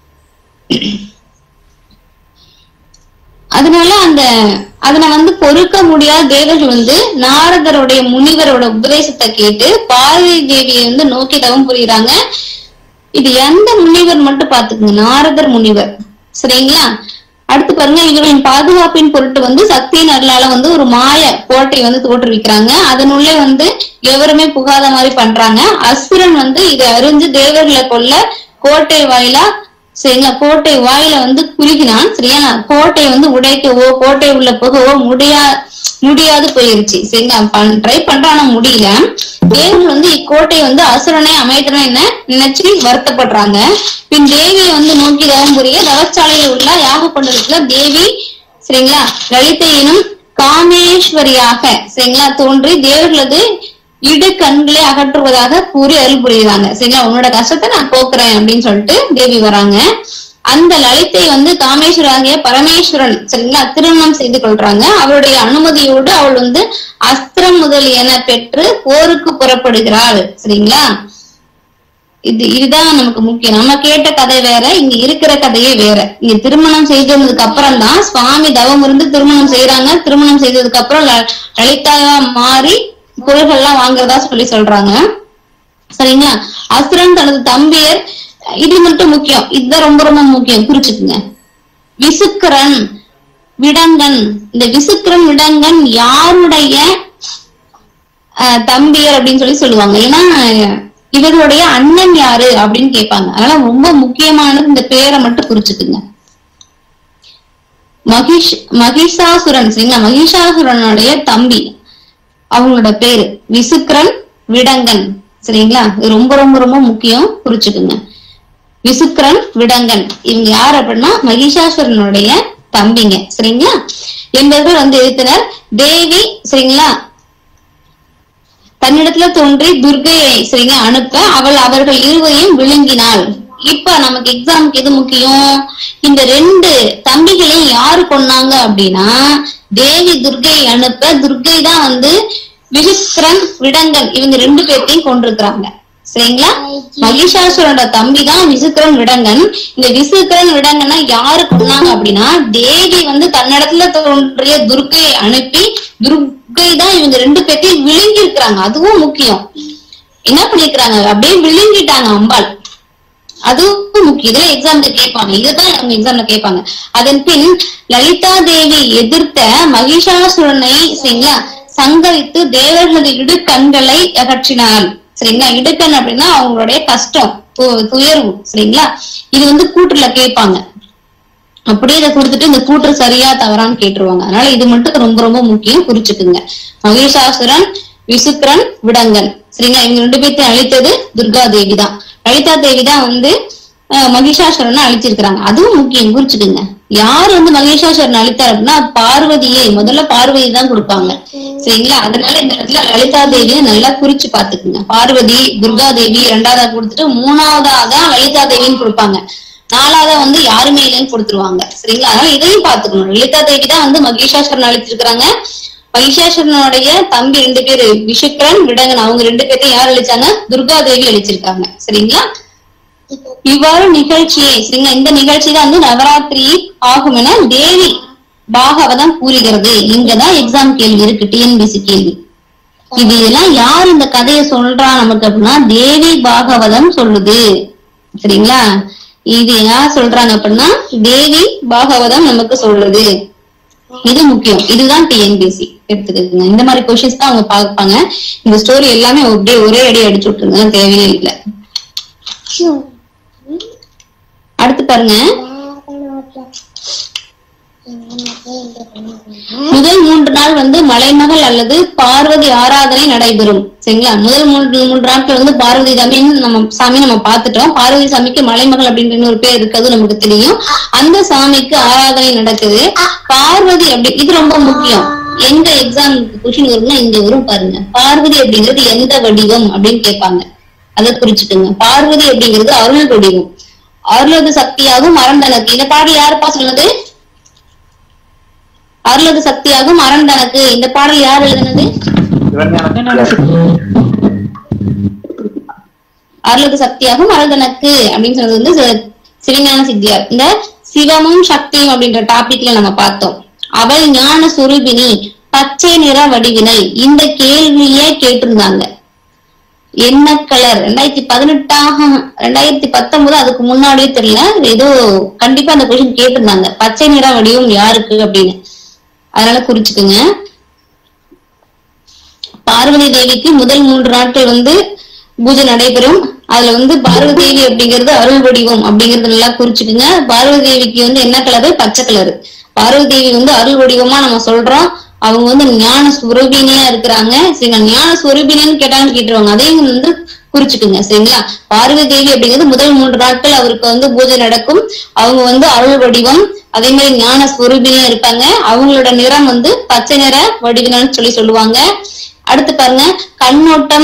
அதனால அந்த அதனை வந்து பொறுக்க முடியாத தேவர்கள் வந்து நாரதருடைய முனிவரோட உபதேசத்தை கேட்டு பார்வதி தேவியை வந்து நோக்கி தவம் புரியுறாங்க இது எந்த முனிவர் மட்டும் பாத்துக்குங்க நாரதர் முனிவர் சரிங்களா அடுத்து பாருங்க இவர்களின் பாதுகாப்பின் பொருட்டு வந்து சக்தியின் அருளால வந்து ஒரு மாய கோட்டை வந்து தோற்றுவிக்கிறாங்க அதனுள்ளே வந்து எவருமே புகாத மாதிரி பண்றாங்க அசுரன் வந்து இதை அறிஞ்சு தேவர்களை கொல்ல கோட்டை வாயிலா சரிங்களா கோட்டை வாயில வந்து குறுகினான் சரியா கோட்டை வந்து உடைக்கவோ கோட்டை உள்ள போகவோ முடியா முடியாது போயிருச்சு சரிங்களா ட்ரை பண்றான் ஆனா முடியல தேவர்கள் வந்து இக்கோட்டையை வந்து அசுரனை அமைத்தன என்ன நினைச்சு வருத்தப்படுறாங்க பின் தேவியை வந்து நோக்கி தவம் புரிய தவச்சாலையில் உள்ள யாக கொண்டதுக்குள்ள தேவி சரிங்களா லலிதையினும் காமேஸ்வரியாக சரிங்களா தோன்றி தேவர்களது இடு கண்களை அகற்றுவதாக கூறி அருள் புரியுறாங்க சரிங்களா உன்னோட கஷ்டத்தை நான் போக்குறேன் அப்படின்னு சொல்லிட்டு தேவி வராங்க அந்த லலித்தை வந்து காமேஸ்வராகிய பரமேஸ்வரன் சரிங்களா திருமணம் செய்து கொள்றாங்க அவருடைய அனுமதியோடு அவள் வந்து அஸ்திரம் முதலியன பெற்று போருக்கு புறப்படுகிறாள் சரிங்களா இது இதுதான் நமக்கு முக்கியம் நம்ம கேட்ட கதை வேற இங்க இருக்கிற கதையே வேற இங்க திருமணம் செய்ததுக்கு அப்புறம் தான் சுவாமி தவம் இருந்து திருமணம் செய்யறாங்க திருமணம் செய்ததுக்கு அப்புறம் ல- லலிதாவா மாறி பொருள்கள்லாம் வாங்குறதா சொல்லி சொல்றாங்க சரிங்களா அசுரன் தனது தம்பியர் இது மட்டும் முக்கியம் இதுதான் ரொம்ப ரொம்ப முக்கியம் குறிச்சுக்குங்க விசுக்கரன் விடங்கன் இந்த விசுக்கரன் விடங்கன் யாருடைய அஹ், தம்பியர் அப்படின்னு சொல்லி சொல்லுவாங்க ஏன்னா இவர்களுடைய அண்ணன் யாரு அப்படின்னு கேட்பாங்க அதனால ரொம்ப முக்கியமானது இந்த பேரை மட்டும் குறிச்சுக்குங்க மகிஷ் மகிஷாசுரன் சரிங்களா மகிஷாசுரனுடைய தம்பி அவங்களோட பேரு விசுக்கரன் விடங்கன் சரிங்களா இது ரொம்ப ரொம்ப ரொம்ப முக்கியம் குறிச்சுக்குங்க விசுக்கரன் விடங்கன் இவங்க யார் அப்படின்னா மகிஷாசுரனுடைய தம்பிங்க சரிங்களா என்பவர்கள் வந்து எழுத்தினர் தேவி சரிங்களா தன்னிடத்துல தோன்றி துர்கையை சரிங்க அனுப்ப அவள் அவர்கள் இருவரையும் விழுங்கினாள் இப்ப நமக்கு எக்ஸாமுக்கு எது முக்கியம் இந்த ரெண்டு தம்பிகளையும் யாரு கொன்னாங்க அப்படின்னா தேவி துர்கையை அனுப்ப துர்கை தான் வந்து விசித்திரன் விடங்கன் இவங்க ரெண்டு பேர்த்தையும் கொண்டிருக்கிறாங்க சரிங்களா மகிஷாசுரனோட தம்பி தான் விசித்திரன் விடங்கன் இந்த விசித்திரன் விடங்கனை யாரு கொன்னாங்க அப்படின்னா தேவி வந்து தன்னிடத்துல தோன்றிய துர்கையை அனுப்பி துர்கை தான் இவங்க ரெண்டு பேர்த்தையும் விழுங்கி இருக்கிறாங்க அதுவும் முக்கியம் என்ன பண்ணிருக்கிறாங்க அப்படியே விழுங்கிட்டாங்க அம்பாள் அதுவும் முக்கியம் இதுல எக்ஸாம்ல கேட்பாங்க இதுதான் அவங்க எக்ஸாம்ல கேட்பாங்க அதன் பின் லலிதா தேவி எதிர்த்த மகிஷாசுரனை சரிங்களா சங்கரித்து தேவர்களது இடுக்கண்களை அகற்றினாள் சரிங்களா இடுக்கண் அப்படின்னா அவங்களுடைய கஷ்டம் து- துயர்வு சரிங்களா இது வந்து கூற்றுல கேட்பாங்க அப்படியே இதை கொடுத்துட்டு இந்த கூற்று சரியா தவறான்னு கேட்டுருவாங்க அதனால இது மட்டும் ரொம்ப ரொம்ப முக்கியம் குறிச்சுக்குங்க மகிஷாசுரன் விசுக்கரன் விடங்கன் சரிங்களா இவங்க ரெண்டு பேர்த்தையும் அழித்தது துர்கா தேவி தான் லலிதா தேவி தான் வந்து அஹ், மகிஷாசுரனை அழிச்சிருக்கிறாங்க அதுவும் முக்கியம் குறிச்சுக்குங்க யார் வந்து மகிஷாசுரன் அழித்தார் அப்படின்னா பார்வதியை முதல்ல பார்வதி தான் கொடுப்பாங்க சரிங்களா அதனால இந்த இடத்துல லலிதா தேவியை நல்லா குறிச்சு பாத்துக்குங்க பார்வதி துர்கா தேவி இரண்டாவதா கொடுத்துட்டு மூணாவதா தான் லலிதா தேவின்னு கொடுப்பாங்க நாலாவதா வந்து யாருமே இல்லைன்னு கொடுத்துருவாங்க சரிங்களா அதனால இதையும் பாத்துக்கணும் லலிதா தேவி தான் வந்து மகிஷாசுரன் அழிச்சிருக்கிறாங்க மகிஷாசுரனுடைய தம்பி ரெண்டு பேரு விஷுக்கரன் விடங்கன் அவங்க ரெண்டு பேர்த்தையும் யார் அழிச்சாங்க துர்கா தேவி அழிச்சிருக்காங்க சரிங்களா இவ்வாறு நிகழ்ச்சியை சரிங்களா இந்த நிகழ்ச்சி தான் வந்து நவராத்திரி ஆகும் என தேவி பாகவதம் கூறுகிறது இங்கதான் எக்ஸாம் கேள்வி இருக்கு டிஎன்பிசி கேள்வி இது எல்லாம் யார் இந்த கதையை சொல்றா நமக்கு அப்படின்னா தேவி பாகவதம் சொல்லுது சரிங்களா இது யார் சொல்றாங்க அப்படின்னா தேவி பாகவதம் நமக்கு சொல்லுது இது முக்கியம் இதுதான் டிஎன்பிசி எடுத்துக்கோங்க இந்த மாதிரி கொஸ்டின்ஸ் தான் அவங்க பார்ப்பாங்க இந்த ஸ்டோரி எல்லாமே அப்படியே ஒரே அடி அடிச்சு விட்டுருங்க தேவையே இல்லை அடுத்து பாருங்க முதல் மூன்று நாள் வந்து மலைமகள் அல்லது பார்வதி ஆராதனை நடைபெறும் சரிங்களா முதல் மூன்று மூன்று நாட்கள் வந்து பார்வதி சாமின்னு நம்ம சாமி நம்ம பார்த்துட்டோம் பார்வதி சாமிக்கு மலைமகள் அப்படின்ற இன்னொரு பேர் இருக்கிறது நமக்கு தெரியும் அந்த சாமிக்கு ஆராதனை நடக்குது பார்வதி அப்படி இது ரொம்ப முக்கியம் எங்க எக்ஸாம் கொஸ்டின் வரும்னா இங்க வரும் பாருங்க பார்வதி அப்படிங்கிறது எந்த வடிவம் அப்படின்னு கேட்பாங்க அதை குறிச்சுக்கோங்க பார்வதி அப்படிங்கிறது அருள் வடிவம் அருளது சக்தியாகும் அரண் தனக்கு இந்த பாடல் யாருப்பா சொன்னது அருளது சக்தியாகும் அரண் தனக்கு இந்த பாடல் யார் எழுதுனது அருளது சக்தியாகும் அருள் தனக்கு அப்படின்னு சொன்னது வந்து சி- சிவஞான சித்தியார் இந்த சிவமும் சக்தியும் அப்படின்ற டாபிக்ல நம்ம பார்த்தோம் அவள் ஞான சுரூபினி பச்சை நிற வடிவினை இந்த கேள்வியே கேட்டிருந்தாங்க என்ன கலர் ரெண்டாயிரத்தி பதினெட்டாக ரெண்டாயிரத்தி பத்தொன்பது அதுக்கு முன்னாடியே தெரியல ஏதோ கண்டிப்பா அந்த கொஸ்டின் கேட்டிருந்தாங்க பச்சை நிற வடிவம் யாருக்கு அப்படின்னு அதனால குறிச்சுக்குங்க பார்வதி தேவிக்கு முதல் மூன்று நாட்கள் வந்து பூஜை நடைபெறும் அதுல வந்து பார்வதி தேவி அப்படிங்கிறது அருள் வடிவம் அப்படிங்கறது நல்லா குறிச்சுக்குங்க பார்வதி தேவிக்கு வந்து என்ன கலரு பச்சை கலரு பார்வதி தேவி வந்து அருள் வடிவமா நம்ம சொல்றோம் அவங்க வந்து ஞான சுரூபினியா இருக்கிறாங்க சரி ஞான சுரூபினின்னு கேட்டாலும் கேட்டுருவாங்க அதையும் வந்து குறிச்சுக்குங்க சரிங்களா பார்வதி தேவி அப்படிங்கிறது முதல் மூன்று நாட்கள் அவருக்கு வந்து பூஜை நடக்கும் அவங்க வந்து அருள் வடிவம் அதே மாதிரி ஞான ஸ்வரூபினியும் இருப்பாங்க அவங்களோட நிறம் வந்து பச்சை நிற வடிவினு சொல்லி சொல்லுவாங்க அடுத்து பாருங்க கண்ணோட்டம்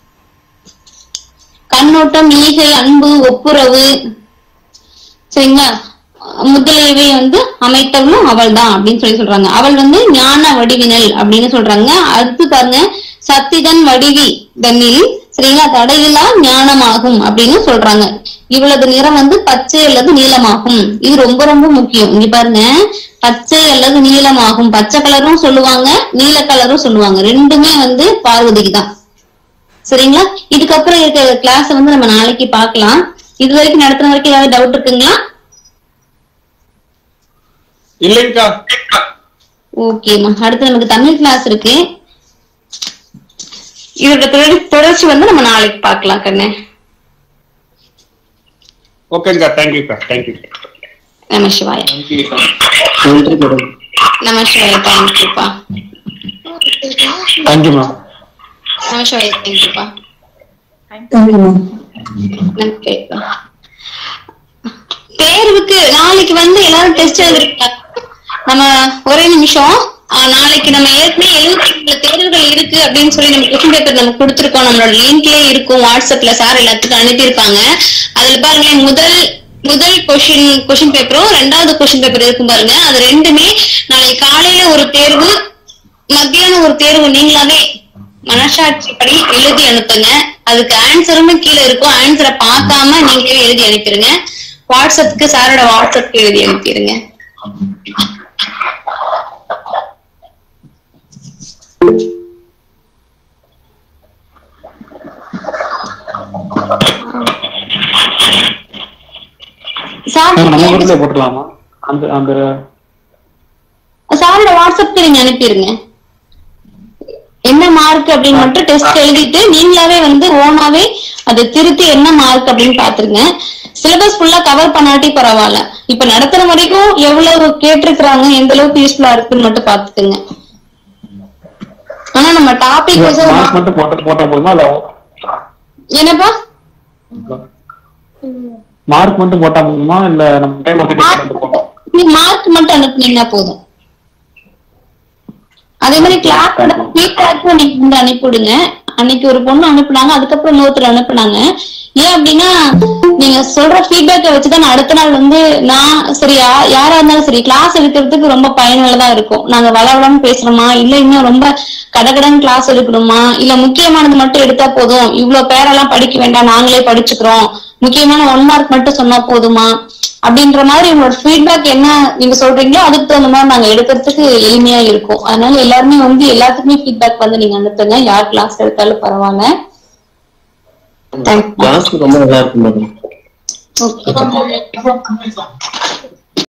கண்ணோட்டம் ஈகை அன்பு ஒப்புரவு சரிங்களா முதலியவை வந்து அமைத்தவளும் அவள் தான் அப்படின்னு சொல்லி சொல்றாங்க அவள் வந்து ஞான வடிவினல் அப்படின்னு சொல்றாங்க அடுத்து பாருங்க சத்திதன் வடிவி தன்னில் சரிங்களா தடையில்லா ஞானமாகும் அப்படின்னு சொல்றாங்க இவளது நிறம் வந்து பச்சை அல்லது நீலமாகும் இது ரொம்ப ரொம்ப முக்கியம் இங்க பாருங்க பச்சை அல்லது நீலமாகும் பச்சை கலரும் சொல்லுவாங்க நீல கலரும் சொல்லுவாங்க ரெண்டுமே வந்து பார்வதிக்கு தான் சரிங்களா இதுக்கப்புறம் இருக்க கிளாஸ் வந்து நம்ம நாளைக்கு பார்க்கலாம் இது வரைக்கும் நடத்துன வரைக்கும் ஏதாவது டவுட் இருக்குங்களா இல்லைங்கக்கா ஓகேம்மா அடுத்து நமக்கு தமிழ் கிளாஸ் இருக்கு இதோட தொடர்- தொடர்ச்சி வந்து நம்ம நாளைக்கு பார்க்கலாம் கண்ணு ஓகேங்கக்கா தேங்க்யூக்கா தேங்க்யூ நம சிவாய தேங்க்யூக்கா நன்றி மேடம் நம சிவாய தேங்க்யூப்பா தேங்க்யூ மேம் நம சிவாய தேங்க்யூப்பா தேங்க்யூ மேம் நன்றிப்பா தேர்வுக்கு நாளைக்கு வந்து எல்லாரும் டெஸ்ட் எழுதிருக்காங்க நம்ம ஒரே நிமிஷம் ஆஹ் நாளைக்கு நம்ம ஏற்கனவே எழுபத்தி ரெண்டு தேர்வுகள் இருக்கு அப்படின்னு சொல்லி நம்ம கொஸ்டின் பேப்பர் நம்ம கொடுத்துருக்கோம் நம்மளோட லிங்க்லயே இருக்கும் வாட்ஸ்அப்ல சார் எல்லாத்துக்கும் அனுப்பியிருப்பாங்க அதுல பாருங்களேன் முதல் முதல் கொஸ்டின் கொஸ்டின் பேப்பரும் ரெண்டாவது கொஸ்டின் பேப்பர் இருக்கும் பாருங்க அது ரெண்டுமே நாளைக்கு காலையில ஒரு தேர்வு மத்தியானம் ஒரு தேர்வு நீங்களாவே மனசாட்சிப்படி எழுதி அனுப்புங்க அதுக்கு ஆன்சருமே கீழே இருக்கும் ஆன்சரை பார்க்காம நீங்களே எழுதி அனுப்பிடுங்க வாட்ஸ்அப்புக்கு சாரோட வாட்ஸ்அப்க்கு எழுதி அனுப்பிடுங்க சார் நம்ம குரூப்ல போட்டுடலாமா அந்த அந்த சாரோட வாட்ஸ்அப்க்கு நீங்க அனுப்பிடுங்க என்ன மார்க் அப்படின்னு மட்டும் டெஸ்ட் எழுதிட்டு நீங்களாவே வந்து ஓனாவே அதை திருத்தி என்ன மார்க் அப்படின்னு பாத்துருங்க சிலபஸ் ஃபுல்லா கவர் பண்ணாட்டி பரவாயில்ல இப்ப நடத்துற வரைக்கும் எவ்வளவு கேட்டிருக்கிறாங்க எந்த அளவுக்கு யூஸ்ஃபுல்லா இருக்குன்னு மட்டும் பாத்துக்குங்க ஆனா நம்ம டாபிக் மார்க் மட்டும் போட்டு போட்டா போதுமா இல்ல என்னப்பா மார்க் மட்டும் போட்டா போதுமா இல்ல நம்ம டைம் வந்து போட்டோம் நீ மார்க் மட்டும் அனுப்புனீங்கன்னா போதும் அதே மாதிரி கிளாஸோட ஃபீட்பேக்கும் நீங்க வந்து அனுப்பிவிடுங்க அன்னைக்கு ஒரு பொண்ணு அனுப்புனாங்க அதுக்கப்புறம் இன்னொருத்தர் அனுப்புனாங்க ஏன் அப்படின்னா நீங்க சொல்ற ஃபீட்பேக்கை வச்சுதான் நான் அடுத்த நாள் வந்து நான் சரி யா- யாரா இருந்தாலும் சரி கிளாஸ் எடுக்கிறதுக்கு ரொம்ப பயனுள்ளதா இருக்கும் நாங்க வளவளன்னு பேசுறோமா இல்ல இன்னும் ரொம்ப கடகடன் கிளாஸ் எடுக்கணுமா இல்ல முக்கியமானது மட்டும் எடுத்தா போதும் இவ்வளவு பேரெல்லாம் படிக்க வேண்டாம் நாங்களே படிச்சுக்கிறோம் முக்கியமான ஒன் மார்க் மட்டும் சொன்னா போதுமா அப்படின்ற மாதிரி உங்களோட ஃபீட்பேக் என்ன நீங்க சொல்றீங்களோ அதுக்கு தகுந்த மாதிரி நாங்க எடுக்கிறதுக்கு எளிமையா இருக்கும் அதனால எல்லாருமே வந்து எல்லாத்துக்குமே ஃபீட்பேக் வந்து நீங்க அனுப்புங்க யார் கிளாஸ் எடுத்தாலும் பரவாயில்ல தேங்க்யூ கிளாஸ் ரொம்ப நல்லா இருக்கும் மேடம் ஓகே